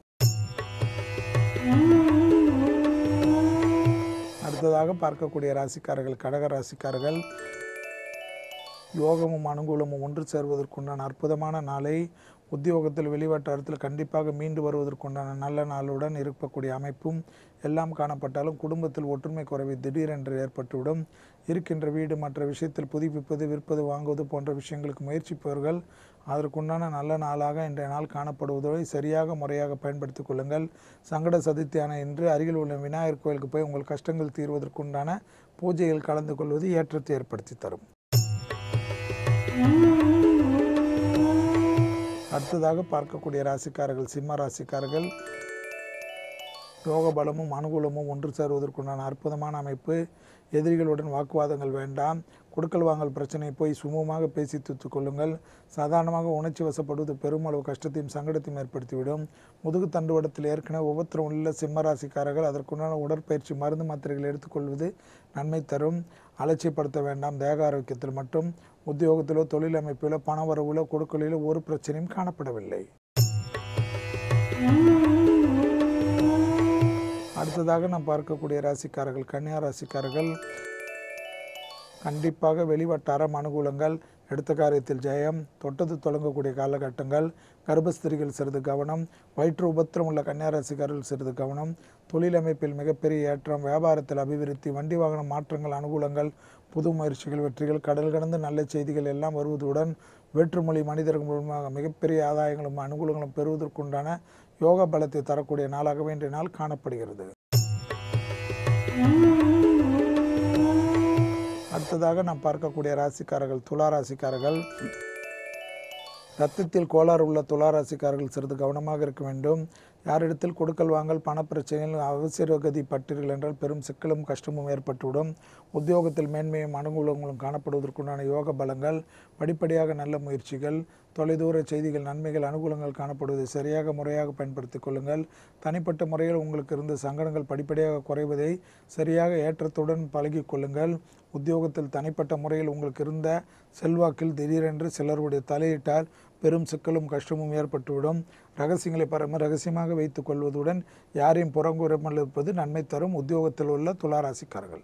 [SPEAKER 8] அடுத்ததாக பார்க்கக்கூடிய ராசிக்காரர்கள் கடக ராசிக்காரர்கள் யோகமும் அனுகூலமும் ஒன்று சேர்வதற்குண்டான அற்புதமான நாளை உத்தியோகத்தில் வெளிவட்டாரத்தில் கண்டிப்பாக மீண்டு வருவதற்குண்டான நல்ல நாளுடன் இருக்கக்கூடிய அமைப்பும் எல்லாம் காணப்பட்டாலும் குடும்பத்தில் ஒற்றுமை குறைவு திடீரென்று ஏற்பட்டுவிடும் இருக்கின்ற வீடு மற்ற விஷயத்தில் புதுப்பிப்பது விற்பது வாங்குவது போன்ற விஷயங்களுக்கு முயற்சிப்பவர்கள் அதற்குண்டான நல்ல நாளாக இன்றைய நாள் காணப்படுவதோடு சரியாக முறையாக பயன்படுத்திக் கொள்ளுங்கள் சங்கட சதுர்த்தியான இன்று அருகில் உள்ள விநாயகர் கோயிலுக்கு போய் உங்கள் கஷ்டங்கள் தீர்வதற்குண்டான பூஜையில் கலந்து கொள்வது ஏற்றத்தை ஏற்படுத்தி தரும் அடுத்ததாக பார்க்கக்கூடிய ராசிக்காரர்கள் சிம்ம ராசிக்காரர்கள் யோக பலமும் அனுகூலமும் ஒன்று சேருவதற்குண்டான அற்புதமான அமைப்பு எதிரிகளுடன் வாக்குவாதங்கள் வேண்டாம் கொடுக்கல் வாங்கல் பிரச்சனையை போய் சுமூகமாக பேசி தீர்த்து கொள்ளுங்கள் சாதாரணமாக உணர்ச்சி வசப்படுவது பெருமளவு கஷ்டத்தையும் சங்கடத்தையும் ஏற்படுத்திவிடும் முதுகு தண்டுவடத்தில் ஏற்கனவே உபத்திரம் உள்ள சிம்ம ராசிக்காரர்கள் அதற்குண்டான உடற்பயிற்சி மருந்து மாத்திரைகள் எடுத்துக்கொள்வது நன்மை தரும் அலட்சியப்படுத்த வேண்டாம் தேக ஆரோக்கியத்தில் மட்டும் உத்தியோகத்திலோ தொழில் அமைப்பிலோ பண வரவிலோ கொடுக்கலிலோ ஒரு பிரச்சனையும் காணப்படவில்லை அடுத்ததாக நாம் பார்க்கக்கூடிய ராசிக்காரர்கள் கன்னியா ராசிக்காரர்கள் கண்டிப்பாக வெளிவட்டாரம் அனுகூலங்கள் எடுத்த காரியத்தில் ஜெயம் தொட்டது தொடங்கக்கூடிய காலகட்டங்கள் கர்ப்பஸ்திரிகள் சிறிது கவனம் வயிற்று உபத்திரம் உள்ள கன்னியாராசிக்காரர்கள் சிறிது கவனம் தொழில் அமைப்பில் மிகப்பெரிய ஏற்றம் வியாபாரத்தில் அபிவிருத்தி வண்டி வாகன மாற்றங்கள் அனுகூலங்கள் புது முயற்சிகள் வெற்றிகள் கடல் கடந்து நல்ல செய்திகள் எல்லாம் வருவதுடன் வேற்றுமொழி மனிதர்கள் மூலமாக மிகப்பெரிய ஆதாயங்களும் அனுகூலங்களும் பெறுவதற்குண்டான யோக பலத்தை தரக்கூடிய நாளாகவே இன்றைய நாள் காணப்படுகிறது அடுத்ததாக நாம் பார்க்கக்கூடிய ராசிக்காரர்கள் துலா ராசிக்காரர்கள் ரத்தத்தில் கோளாறு உள்ள துளாராசிக்காரர்கள் சிறிது கவனமாக இருக்க வேண்டும் யாரிடத்தில் கொடுக்கல் வாங்கல் பணப்பிரச்சனையில் அவசரகதி பட்டீர்கள் என்றால் பெரும் சிக்கலும் கஷ்டமும் ஏற்பட்டுவிடும் உத்தியோகத்தில் மேன்மையும் அனுகூலங்களும் காணப்படுவதற்குண்டான யோக பலங்கள் படிப்படியாக நல்ல முயற்சிகள் தொலைதூர செய்திகள் நன்மைகள் அனுகூலங்கள் காணப்படுவதை சரியாக முறையாக பயன்படுத்திக் கொள்ளுங்கள் தனிப்பட்ட முறையில் உங்களுக்கு இருந்த சங்கடங்கள் படிப்படியாக குறைவதை சரியாக ஏற்றத்துடன் பழகிக் கொள்ளுங்கள் உத்தியோகத்தில் தனிப்பட்ட முறையில் உங்களுக்கு இருந்த செல்வாக்கில் திடீரென்று சிலருடைய தலையிட்டால் பெரும் சிக்கலும் கஷ்டமும் ஏற்பட்டுவிடும் ரகசியங்களை பரம ரகசியமாக வைத்துக் கொள்வதுடன் யாரையும் புறங்குறாமல் இருப்பது நன்மை தரும் உத்தியோகத்தில் உள்ள துளாராசிக்காரர்கள்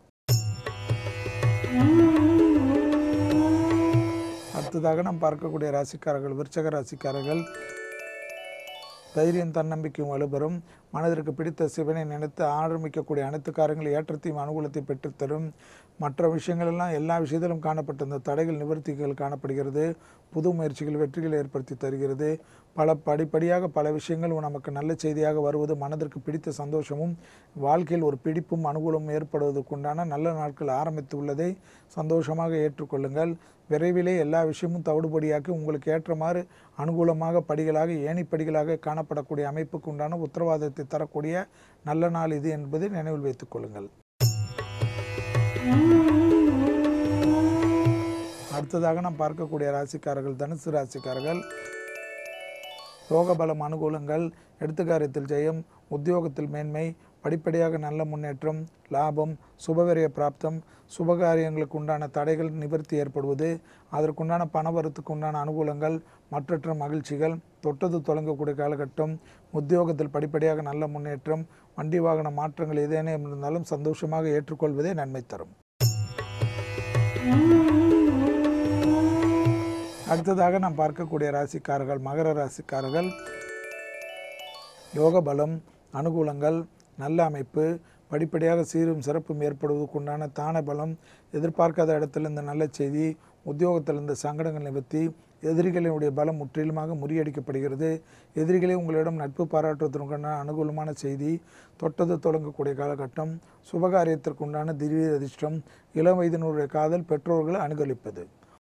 [SPEAKER 8] அடுத்ததாக நாம் பார்க்கக்கூடிய ராசிக்காரர்கள் விருச்சக ராசிக்காரர்கள் தைரியம் தன்னம்பிக்கையும் வலுப்பெறும் மனதிற்கு பிடித்த சிவனை நினைத்து ஆரம்பிக்கக்கூடிய அனைத்து காரியங்களும் ஏற்றத்தையும் அனுகூலத்தை பெற்றுத்தரும் மற்ற விஷயங்களெல்லாம் எல்லா விஷயத்திலும் காணப்பட்ட இந்த தடைகள் நிவர்த்திகள் காணப்படுகிறது புது முயற்சிகள் வெற்றிகளை ஏற்படுத்தி தருகிறது பல படிப்படியாக பல விஷயங்கள் நமக்கு நல்ல செய்தியாக வருவது மனதிற்கு பிடித்த சந்தோஷமும் வாழ்க்கையில் ஒரு பிடிப்பும் அனுகூலமும் ஏற்படுவதற்குண்டான நல்ல நாட்கள் ஆரம்பித்து உள்ளதை சந்தோஷமாக ஏற்றுக்கொள்ளுங்கள் விரைவிலே எல்லா விஷயமும் தவிடுபடியாக்கி உங்களுக்கு ஏற்றமாறு அனுகூலமாக படிகளாக ஏணிப்படிகளாக காணப்படக்கூடிய அமைப்புக்கு உண்டான உத்தரவாதத்தை தரக்கூடிய நல்ல நாள் இது என்பதை நினைவில் வைத்துக் கொள்ளுங்கள் அடுத்ததாக நாம் பார்க்கக்கூடிய ராசிக்காரர்கள் தனுசு ராசிக்காரர்கள் யோக பலம் அனுகூலங்கள் எடுத்துக்காரியத்தில் ஜெயம் உத்தியோகத்தில் மேன்மை படிப்படியாக நல்ல முன்னேற்றம் லாபம் சுபவிரய பிராப்தம் சுபகாரியங்களுக்கு உண்டான தடைகள் நிவர்த்தி ஏற்படுவது அதற்குண்டான பணவரத்துக்கு உண்டான அனுகூலங்கள் மற்றற்ற மகிழ்ச்சிகள் தொட்டது தொடங்கக்கூடிய காலகட்டம் உத்தியோகத்தில் படிப்படியாக நல்ல முன்னேற்றம் வண்டி வாகன மாற்றங்கள் ஏதேனும் இருந்தாலும் சந்தோஷமாக ஏற்றுக்கொள்வதே நன்மை தரும் அடுத்ததாக நாம் பார்க்கக்கூடிய ராசிக்காரர்கள் மகர ராசிக்காரர்கள் யோக பலம் அனுகூலங்கள் நல்ல அமைப்பு படிப்படியாக சீரும் சிறப்பும் ஏற்படுவதற்குண்டான தான பலம் எதிர்பார்க்காத இடத்திலிருந்து நல்ல செய்தி உத்தியோகத்திலிருந்து சங்கடங்கள் நிவர்த்தி எதிரிகளினுடைய பலம் முற்றிலுமாக முறியடிக்கப்படுகிறது எதிரிகளே உங்களிடம் நட்பு பாராட்டுவதற்குண்டான அனுகூலமான செய்தி தொட்டது தொடங்கக்கூடிய காலகட்டம் சுபகாரியத்திற்குண்டான திடீர் அதிர்ஷ்டம் இளம் வயதினுடைய காதல் பெற்றோர்களை அனுகலிப்பது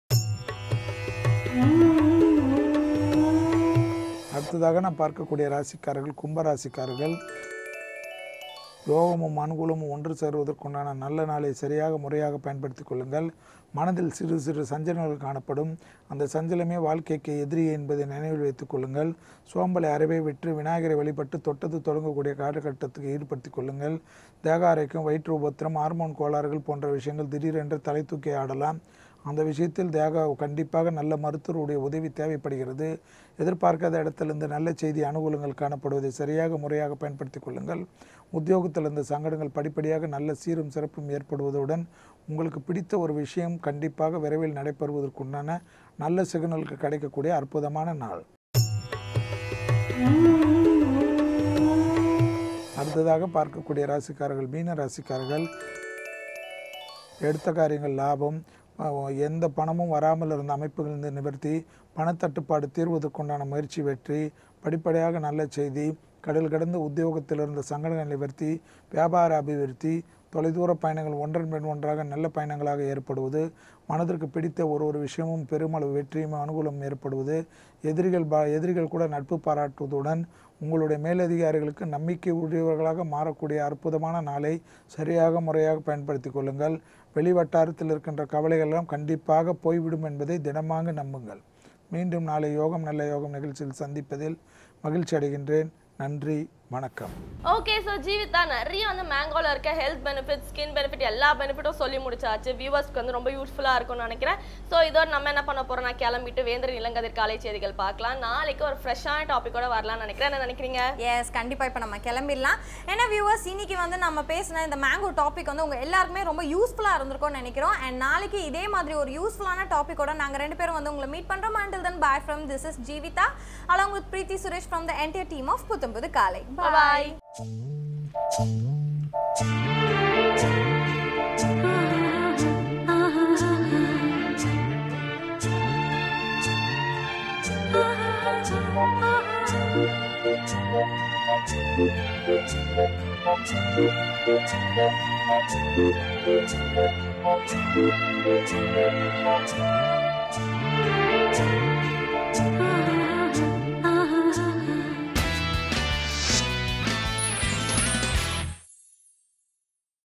[SPEAKER 8] அடுத்ததாக நாம் பார்க்கக்கூடிய ராசிக்காரர்கள் கும்ப ராசிக்காரர்கள் யோகமும் அனுகூலமும் ஒன்று சேருவதற்குண்டான நல்ல நாளை சரியாக முறையாக பயன்படுத்திக் கொள்ளுங்கள் மனதில் சிறு சிறு சஞ்சலங்கள் காணப்படும் அந்த சஞ்சலமே வாழ்க்கைக்கு எதிரி என்பதை நினைவில் வைத்துக் கொள்ளுங்கள் சோம்பலை அறவே விட்டு விநாயகரை வழிபட்டு தொட்டது தொடங்கக்கூடிய காலகட்டத்துக்கு ஈடுபடுத்திக் கொள்ளுங்கள் தேக ஆரோக்கியம் வயிற்று உபத்திரம் ஹார்மோன் கோளாறுகள் போன்ற விஷயங்கள் திடீரென்று தலை தூக்கி ஆடலாம் அந்த விஷயத்தில் தேக கண்டிப்பாக நல்ல மருத்துவருடைய உதவி தேவைப்படுகிறது எதிர்பார்க்காத இடத்திலிருந்து நல்ல செய்தி அனுகூலங்கள் காணப்படுவதை சரியாக முறையாக பயன்படுத்திக் கொள்ளுங்கள் உத்தியோகத்திலிருந்து சங்கடங்கள் படிப்படியாக நல்ல சீரும் சிறப்பும் ஏற்படுவதுடன் உங்களுக்கு பிடித்த ஒரு விஷயம் கண்டிப்பாக விரைவில் நடைபெறுவதற்குண்டான நல்ல சிக்னலுக்கு கிடைக்கக்கூடிய அற்புதமான நாள் அடுத்ததாக பார்க்கக்கூடிய ராசிக்காரர்கள் மீன ராசிக்காரர்கள் எடுத்த காரியங்கள் லாபம் அஹ், எந்த பணமும் வராமல் இருந்த அமைப்புகளிலிருந்து நிவர்த்தி பணத்தட்டுப்பாடு தீர்வதற்குண்டான முயற்சி வெற்றி படிப்படியாக நல்ல செய்தி கடல் கடந்த உத்தியோகத்தில் இருந்த சங்கடங்கள் நிவர்த்தி வியாபார அபிவிருத்தி தொலைதூர பயணங்கள் ஒன்றன் பின் ஒன்றாக நல்ல பயணங்களாக ஏற்படுவது மனதிற்கு பிடித்த ஒரு ஒரு விஷயமும் பெருமளவு வெற்றியும் அனுகூலம் ஏற்படுவது எதிரிகள் பா எதிரிகள் கூட நட்பு பாராட்டுவதுடன் உங்களுடைய மேலதிகாரிகளுக்கு நம்பிக்கை உடையவர்களாக மாறக்கூடிய அற்புதமான நாளை சரியாக முறையாக பயன்படுத்திக் கொள்ளுங்கள் வெளிவட்டாரத்தில் இருக்கின்ற கவலைகள் எல்லாம் கண்டிப்பாக போய்விடும் என்பதை தினமாக நம்புங்கள் மீண்டும் நாளை யோகம் நல்ல யோகம் நிகழ்ச்சியில் சந்திப்பதில் மகிழ்ச்சி அடைகின்றேன் நன்றி வணக்கம்
[SPEAKER 1] ஓகே ஸோ ஜீவிதா நிறைய வந்து மேங்கோல இருக்க ஹெல்த் பெனிஃபிட் ஸ்கின் பெனிஃபிட் எல்லா பெனிஃபிட்டும் சொல்லி முடிச்சாச்சு வியூவர்ஸ்க்கு வந்து ரொம்ப யூஸ்ஃபுல்லாக இருக்கும்னு நினைக்கிறேன் ஸோ இதோட நம்ம என்ன பண்ண போறோம் நான் கிளம்பிட்டு வேந்திர இளங்கதிர் காலை செய்திகள் பார்க்கலாம் நாளைக்கு ஒரு ஃப்ரெஷ்ஷான டாப்பிக்கோட வரலாம்னு நினைக்கிறேன் என்ன நினைக்கிறீங்க
[SPEAKER 2] எஸ் கண்டிப்பாக இப்போ நம்ம கிளம்பிடலாம் ஏன்னா வியூவர்ஸ் இன்னைக்கு வந்து நம்ம பேசின இந்த மேங்கோ டாபிக் வந்து உங்கள் எல்லாருக்குமே ரொம்ப யூஸ்ஃபுல்லாக இருந்திருக்கும்னு நினைக்கிறோம் அண்ட் நாளைக்கு இதே மாதிரி ஒரு யூஸ்ஃபுல்லான டாப்பிக்கோட நாங்கள் ரெண்டு பேரும் வந்து உங்களை மீட் பண்ணுறோம் until then bye from this is Jeevitha along with Preethi Suresh from the entire team of புத்தம்புது காலை
[SPEAKER 1] பாய்
[SPEAKER 9] Thank you.